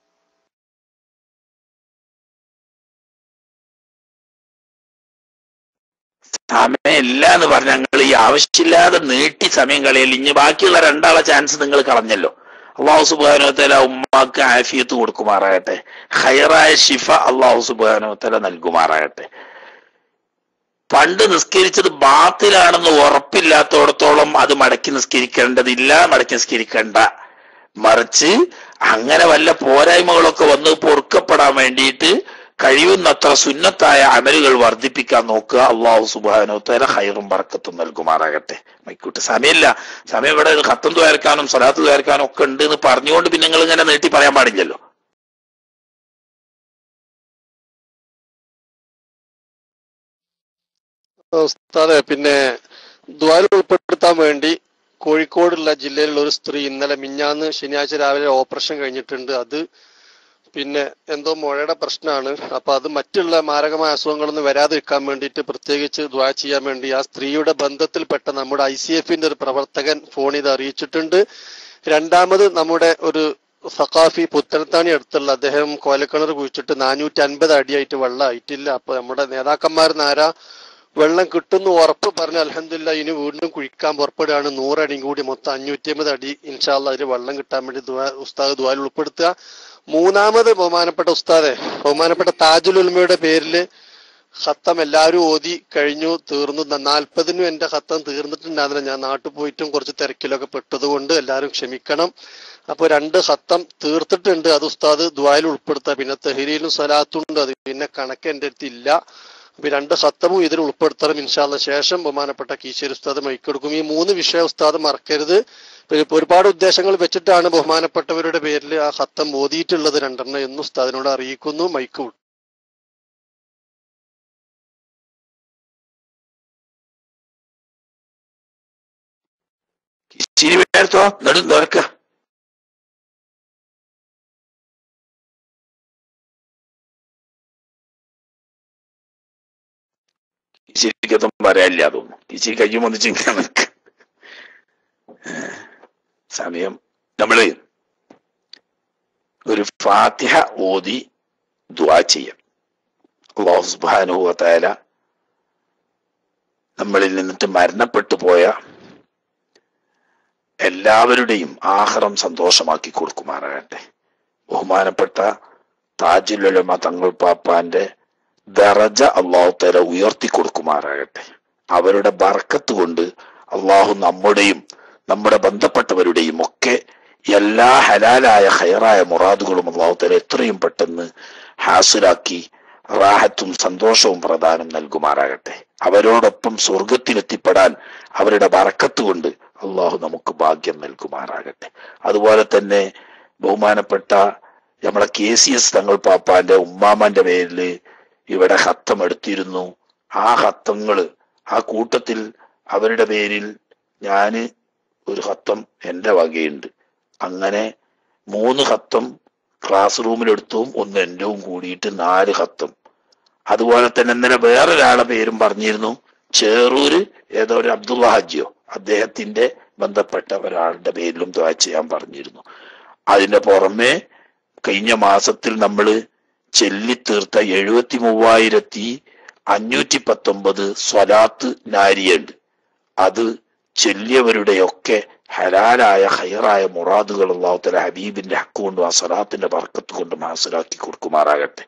സമയമില്ല എന്ന് പറഞ്ഞ ഞങ്ങൾ ഈ ആവശ്യമില്ലാതെ നീട്ടി സമയം കളയൽ ഇനി ബാക്കിയുള്ള രണ്ടാളെ ചാൻസ് നിങ്ങൾ കളഞ്ഞല്ലോ അള്ളാഹു സുബാനോത്തല ഉമ്മാക്ക് ആഫിയത്ത് കൊടുക്കുമാറാകട്ടെ ഹയറായ ഷിഫ അള്ളാഹു സുബാനോത്തല നൽകുമാറാകട്ടെ പണ്ട് നിസ്കരിച്ചത് ബാത്തിലാണെന്ന് ഉറപ്പില്ലാത്തോടത്തോളം അത് മടക്കി നിസ്കരിക്കേണ്ടതില്ല മടക്കി നിസ്കരിക്കേണ്ട മറിച്ച് അങ്ങനെ വല്ല പോരായ്മകളൊക്കെ വന്ന് പൊറുക്കപ്പെടാൻ വേണ്ടിയിട്ട് കഴിയുന്നത്ര സുന്നത്തായ അമലുകൾ വർദ്ധിപ്പിക്കാൻ നോക്കുക അള്ളാഹു സുബാനോ തല ഹൈറും പറക്കത്തും നൽകുമാറാകട്ടെ മൈക്കൂട്ട് സമയമില്ല സമയം ഇവിടെ കത്തം തുയർക്കാനും സ്വലാത്ത് തുയർക്കാനും ഒക്കെ ഉണ്ട് എന്ന് പറഞ്ഞുകൊണ്ട് പിന്നെ നിങ്ങൾ ഇങ്ങനെ നീട്ടി പറയാൻ പാടില്ലല്ലോ ഉസ്താദെ പിന്നെ ദ്വാര ഉൾപ്പെടുത്താൻ വേണ്ടി കോഴിക്കോടുള്ള ജില്ലയിലുള്ള ഒരു സ്ത്രീ ഇന്നലെ മിഞ്ഞാന്ന് ശനിയാഴ്ച രാവിലെ ഓപ്പറേഷൻ കഴിഞ്ഞിട്ടുണ്ട് അത് പിന്നെ എന്തോ മുഴയുടെ പ്രശ്നമാണ് അപ്പൊ അത് മറ്റുള്ള മാരകമായ അസുഖങ്ങളൊന്നും വരാതിരിക്കാൻ വേണ്ടിയിട്ട് പ്രത്യേകിച്ച് ദ്വാ ചെയ്യാൻ വേണ്ടി ആ സ്ത്രീയുടെ ബന്ധത്തിൽപ്പെട്ട നമ്മുടെ ഐ സി എഫിന്റെ ഒരു പ്രവർത്തകൻ ഫോൺ ഇത് അറിയിച്ചിട്ടുണ്ട് രണ്ടാമത് നമ്മുടെ ഒരു സഖാഫി പുത്തനത്താണി അടുത്തുള്ള അദ്ദേഹം കോലക്കിണർ കുഴിച്ചിട്ട് നാനൂറ്റി അൻപത് അടിയായിട്ട് വെള്ളം ആയിട്ടില്ല അപ്പൊ നമ്മുടെ നേതാക്കന്മാർ നാരാ വെള്ളം കിട്ടുന്നു ഉറപ്പ് പറഞ്ഞ അലഹമില്ല ഇനി വീണ്ടും കുഴിക്കാൻ പുറപ്പെടുകയാണ് നൂറടിയും കൂടി മൊത്തം അഞ്ഞൂറ്റി അമ്പത് അടി ഇൻഷാല്ല അതിൽ വെള്ളം കിട്ടാൻ വേണ്ടി ദുആ ഉസ്താദ് ദ്വാൽ ഉൾപ്പെടുത്തുക മൂന്നാമത് ബഹുമാനപ്പെട്ട ഉസ്താദെ ബഹുമാനപ്പെട്ട താജുൽ ഉൽമയുടെ പേരില് ഖത്തം എല്ലാവരും ഓതി കഴിഞ്ഞു തീർന്നു നാൽപ്പതിനും എന്റെ ഖത്തം തീർന്നിട്ടുണ്ടായിരുന്നില്ല ഞാൻ നാട്ടിൽ പോയിട്ടും കുറച്ച് തിരക്കിലൊക്കെ പെട്ടതുകൊണ്ട് എല്ലാവരും ക്ഷമിക്കണം അപ്പൊ രണ്ട് ഖത്തം തീർത്തിട്ടുണ്ട് അത് ഉസ്താദ് ദ്വായിൽ ഉൾപ്പെടുത്തുക പിന്നെ തെഹരീലും സ്വലാത്തുണ്ട് അത് പിന്നെ കണക്ക് എന്റെ അടുത്ത് ഇല്ല അപ്പൊ രണ്ട് ഖത്തമും ഇതിൽ ഉൾപ്പെടുത്തണം ഇൻഷാല്ല ശേഷം ബഹുമാനപ്പെട്ട കീശേരി ഉസ്താദ് മൈക്കെടുക്കും ഈ മൂന്ന് വിഷയ ഉസ്താദ് മറക്കരുത് പിന്നെ ഇപ്പൊ ഒരുപാട് ഉദ്ദേശങ്ങൾ വെച്ചിട്ടാണ് ബഹുമാനപ്പെട്ടവരുടെ പേരിൽ ആ ഖത്തം ഓതിയിട്ടുള്ളത് രണ്ടെണ്ണം എന്ന് ഉസ്താദിനോട് അറിയിക്കുന്നു മൈക്ക് വിട്ടു ഇച്ചിരി പേർത്തോ നെടും തുറക്ക ഇച്ചിരിക്കൊന്നും പറയാനില്ല തോന്നുന്നു ഇച്ചിരി കയ്യും വന്നിച്ച് ഇങ്ങനെ നിൽക്ക സമയം നമ്മള് ഒരു ഫാത്തിഹ ഓതി ദുആ ചെയ്യാം അള്ളാഹു സുബ്ഹാനഹു വ തആല നമ്മളിൽ നിന്നിട്ട് മരണപ്പെട്ടു പോയ എല്ലാവരുടെയും ആഹാരം സന്തോഷമാക്കി കൊടുക്കുമാറാകട്ടെ ബഹുമാനപ്പെട്ട താജുലുലമ തങ്ങൾ പാപ്പാന്റെ ദറജ അള്ളാഹു തല ഉയർത്തി കൊടുക്കുമാറാകട്ടെ അവരുടെ ബർക്കത്ത് കൊണ്ട് അള്ളാഹു നമ്മുടെയും നമ്മുടെ ബന്ധപ്പെട്ടവരുടെയും ഒക്കെ എല്ലാ ഹലാലായ ഹയറായ മുറാദുകളും അള്ളാഹു തല എത്രയും പെട്ടെന്ന് ഹാസുരാക്കി റാഹത്തും സന്തോഷവും പ്രദാനം നൽകുമാറാകട്ടെ അവരോടൊപ്പം സ്വർഗത്തിലെത്തിപ്പെടാൻ അവരുടെ ബറക്കത്ത് കൊണ്ട് അള്ളാഹു നമുക്ക് ഭാഗ്യം നൽകുമാറാകട്ടെ അതുപോലെ തന്നെ ബഹുമാനപ്പെട്ട നമ്മളെ കെ സി എസ് തങ്ങൾ പാപ്പാന്റെ ഉമ്മാമാന്റെ പേരിൽ ഇവിടെ ഹത്തം എടുത്തിരുന്നു ആ ഹത്തങ്ങള് ആ കൂട്ടത്തിൽ അവരുടെ പേരിൽ ഞാന് ഒരു ഹത്തം എന്റെ വകയുണ്ട് അങ്ങനെ മൂന്ന് ഹത്തം ക്ലാസ് റൂമിലെടുത്തും ഒന്ന് എന്റെയും കൂടിയിട്ട് നാല് ഹത്തം അതുപോലെ തന്നെ ഇന്നലെ വേറൊരാളെ പേരും പറഞ്ഞിരുന്നു ചേറൂര് ഏതോ ഒരു അബ്ദുള്ള ഹജ്ജിയോ അദ്ദേഹത്തിന്റെ ബന്ധപ്പെട്ട ഒരാളുടെ പേരിലും ദ്വാ ചെയ്യാൻ പറഞ്ഞിരുന്നു അതിന്റെ പുറമെ കഴിഞ്ഞ മാസത്തിൽ നമ്മൾ ചെല്ലിത്തീർത്ത എഴുപത്തി മൂവായിരത്തി അഞ്ഞൂറ്റി പത്തൊമ്പത് സ്വലാത്ത് നാരിയുണ്ട് അത് ചെല്ലിയവരുടെയൊക്കെ ഹലാലായ ഹൈറായ മുറാദുകൾ അള്ളാഹുത്തല ഹബീബിന്റെ ഹക്ക് കൊണ്ടും ആ സലാത്തിന്റെ ബർക്കത്ത് കൊണ്ടും ഹാസിലാക്കി കൊടുക്കുമാറാകട്ടെ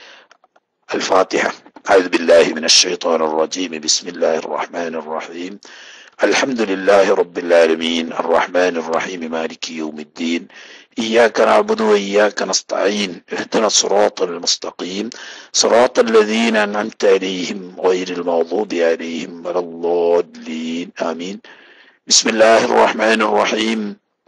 الفاتحة أعوذ بالله من الشيطان الرجيم بسم الله الرحمن الرحيم الحمد لله رب العالمين الرحمن الرحيم مالك يوم الدين إياك نعبد وإياك نستعين اهدنا الصراط المستقيم صراط الذين أنعمت عليهم غير المغضوب عليهم ولا الضالين آمين بسم الله الرحمن الرحيم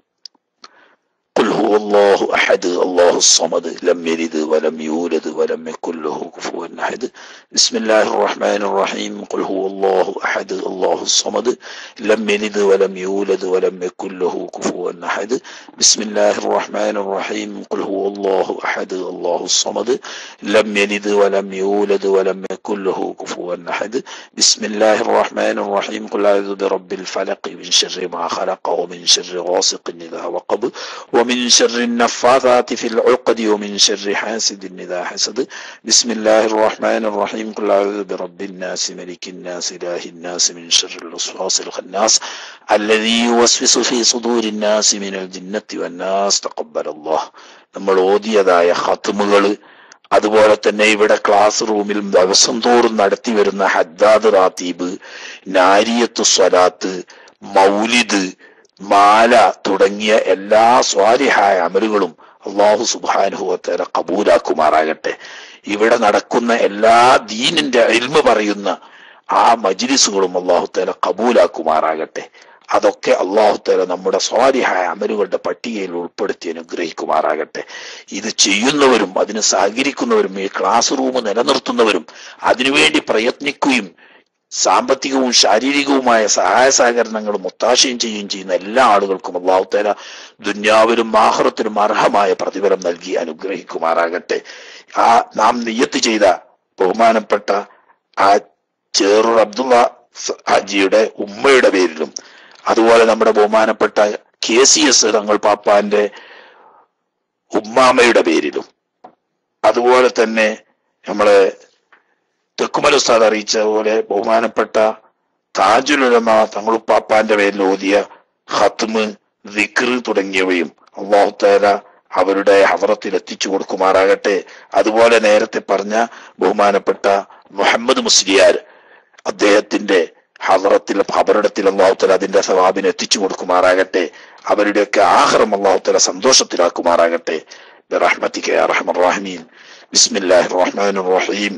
قل هو الله أحد الله الصمد لم يلد ولم يولد ولم يكن له كفوا أحد بسم الله الرحمن الرحيم قل هو الله أحد الله الصمد لم يلد ولم يولد ولم يكن له كفوا أحد بسم الله الرحمن الرحيم قل هو الله أحد الله الصمد لم يلد ولم يولد ولم يكن له كفوا أحد بسم الله الرحمن الرحيم قل أعوذ برب الفلق من شر ما خلق ومن شر غاسق إذا وقب ومن شر النفاثات في العقد ومن شر حاسد إذا حسد بسم الله الرحمن الرحيم قل أعوذ برب الناس ملك الناس إله الناس من شر الوسواس الخناس الذي يوسوس في صدور الناس من الجنة والناس تقبل الله നമ്മൾ ഓതിയതായ ഖത്തുമുകൾ അതുപോലെ തന്നെ ഇവിടെ ക്ലാസ് റൂമിൽ ദിവസം തോറും നടത്തി വരുന്ന ഹദ്ദാദ് റാത്തീബ് നാരിയത്ത് സ്വലാത്ത് മൗലിദ് മാല തുടങ്ങിയ എല്ലാ സ്വാലിഹായ അമലുകളും അള്ളാഹു സുബാനുഭവത്തേറെ കബൂലാക്കുമാറാകട്ടെ ഇവിടെ നടക്കുന്ന എല്ലാ ദീനിന്റെ ഇൽമ പറയുന്ന ആ മജിലിസുകളും അള്ളാഹു തേല കബൂലാക്കുമാറാകട്ടെ അതൊക്കെ അള്ളാഹു തേല നമ്മുടെ സ്വാലിഹായ അമലുകളുടെ പട്ടികയിൽ ഉൾപ്പെടുത്തി അനുഗ്രഹിക്കുമാറാകട്ടെ ഇത് ചെയ്യുന്നവരും അതിന് സഹകരിക്കുന്നവരും ഈ ക്ലാസ് റൂം നിലനിർത്തുന്നവരും അതിനുവേണ്ടി പ്രയത്നിക്കുകയും സാമ്പത്തികവും ശാരീരികവുമായ സഹായ സഹകരണങ്ങളും ഒത്താശയും ചെയ്യുകയും ചെയ്യുന്ന എല്ലാ ആളുകൾക്കും അള്ളാഹുത്തേല ദുന്യാവിലും ആഹ്റത്തിലും അർഹമായ പ്രതിഫലം നൽകി അനുഗ്രഹിക്കുമാറാകട്ടെ ആ നാം നെയ്യത്ത് ചെയ്ത ബഹുമാനപ്പെട്ട ആ ചേറൂർ അബ്ദുള്ള ഹാജിയുടെ ഉമ്മയുടെ പേരിലും അതുപോലെ നമ്മുടെ ബഹുമാനപ്പെട്ട കെ സി എസ് തങ്ങൾ പാപ്പാന്റെ ഉമ്മാമയുടെ പേരിലും അതുപോലെ തന്നെ നമ്മളെ തെക്കുമല ഉസ്താദ് അറിയിച്ച പോലെ ബഹുമാനപ്പെട്ട താജുലുലമ തങ്ങളുപ്പാപ്പാന്റെ പേരിൽ ഓതിയ ഹത്മ് ദിക്ർ തുടങ്ങിയവയും അള്ളാഹു താല അവരുടെ ഹവറത്തിൽ എത്തിച്ചു കൊടുക്കുമാറാകട്ടെ അതുപോലെ നേരത്തെ പറഞ്ഞ ബഹുമാനപ്പെട്ട മുഹമ്മദ് മുസ്ലിയാർ അദ്ദേഹത്തിന്റെ ഹവറത്തിൽ ഖബറിടത്തിൽ അള്ളാഹുത്തല അതിന്റെ സവാബിന് എത്തിച്ചു കൊടുക്കുമാറാകട്ടെ അവരുടെയൊക്കെ ആഹ്റം അള്ളാഹുത്തല സന്തോഷത്തിലാക്കുമാറാകട്ടെ برحمتك يا ارحم الراحمين بسم الله الرحمن الرحيم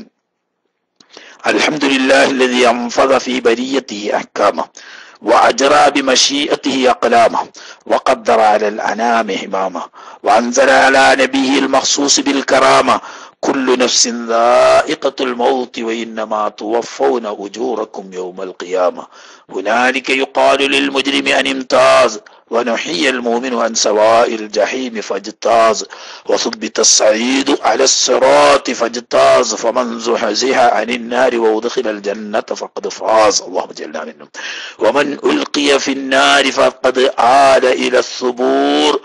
الحمد لله الذي انفذ في بريته احكامه واجرى بمشيئته اقلامه وقدر على الانام همامه وانزل على نبيه المخصوص بالكرامه كل نفس ذائقة الموت وإنما توفون أجوركم يوم القيامة هنالك يقال للمجرم أن امتاز ونحيي المؤمن عن سواء الجحيم فاجتاز وثبت السعيد على الصراط فاجتاز فمن زحزح عن النار وادخل الجنة فقد فاز اللهم جلنا منهم ومن ألقي في النار فقد آل إلى الثبور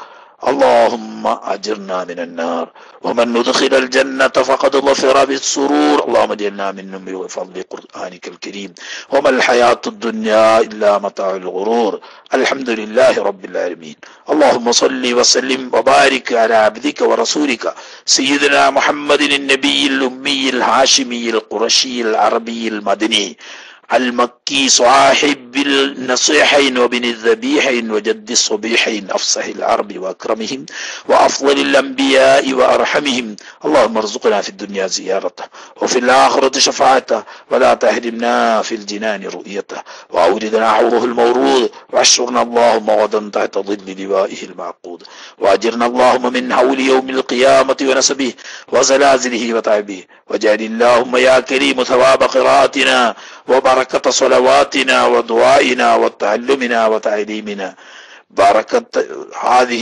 اللهم أجرنا من النار ومن ندخل الجنة فقد ظفر بالسرور اللهم اجعلنا منهم بفضل قرآنك الكريم وما الحياة الدنيا إلا متاع الغرور الحمد لله رب العالمين اللهم صل وسلم وبارك على عبدك ورسولك سيدنا محمد النبي الأمي الهاشمي القرشي العربي المدني المكي صاحب النصيحين وبن الذبيحين وجد الصبيحين أفصح العرب وأكرمهم وأفضل الأنبياء وأرحمهم اللهم ارزقنا في الدنيا زيارته وفي الآخرة شفاعته ولا تحرمنا في الجنان رؤيته وأوردنا حوضه المورود واشرنا اللهم غدا تحت ظل لوائه المعقود وأجرنا اللهم من حول يوم القيامة ونسبه وزلازله وتعبه واجعل اللهم يا كريم ثواب قراءتنا وبركة صلواتنا ودعائنا وتعلمنا وتعليمنا بركة هذه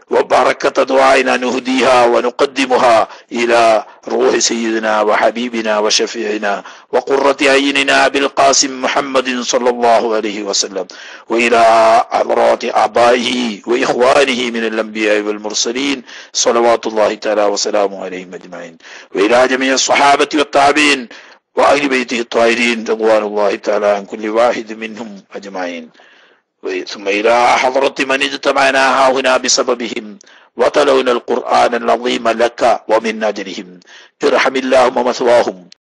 وبركة دعائنا نهديها ونقدمها إلى روح سيدنا وحبيبنا وشفيعنا وقرة عيننا بالقاسم محمد صلى الله عليه وسلم وإلى حضرات آبائه وإخوانه من الأنبياء والمرسلين صلوات الله تعالى وسلامه عليهم أجمعين وإلى جميع الصحابة والتابعين وأهل بيته الطاهرين رضوان الله تعالى عن كل واحد منهم أجمعين ثم إلى حضرة من اجتمعنا هنا بسببهم وتلونا القرآن العظيم لك ومن أجلهم ارحم اللهم مثواهم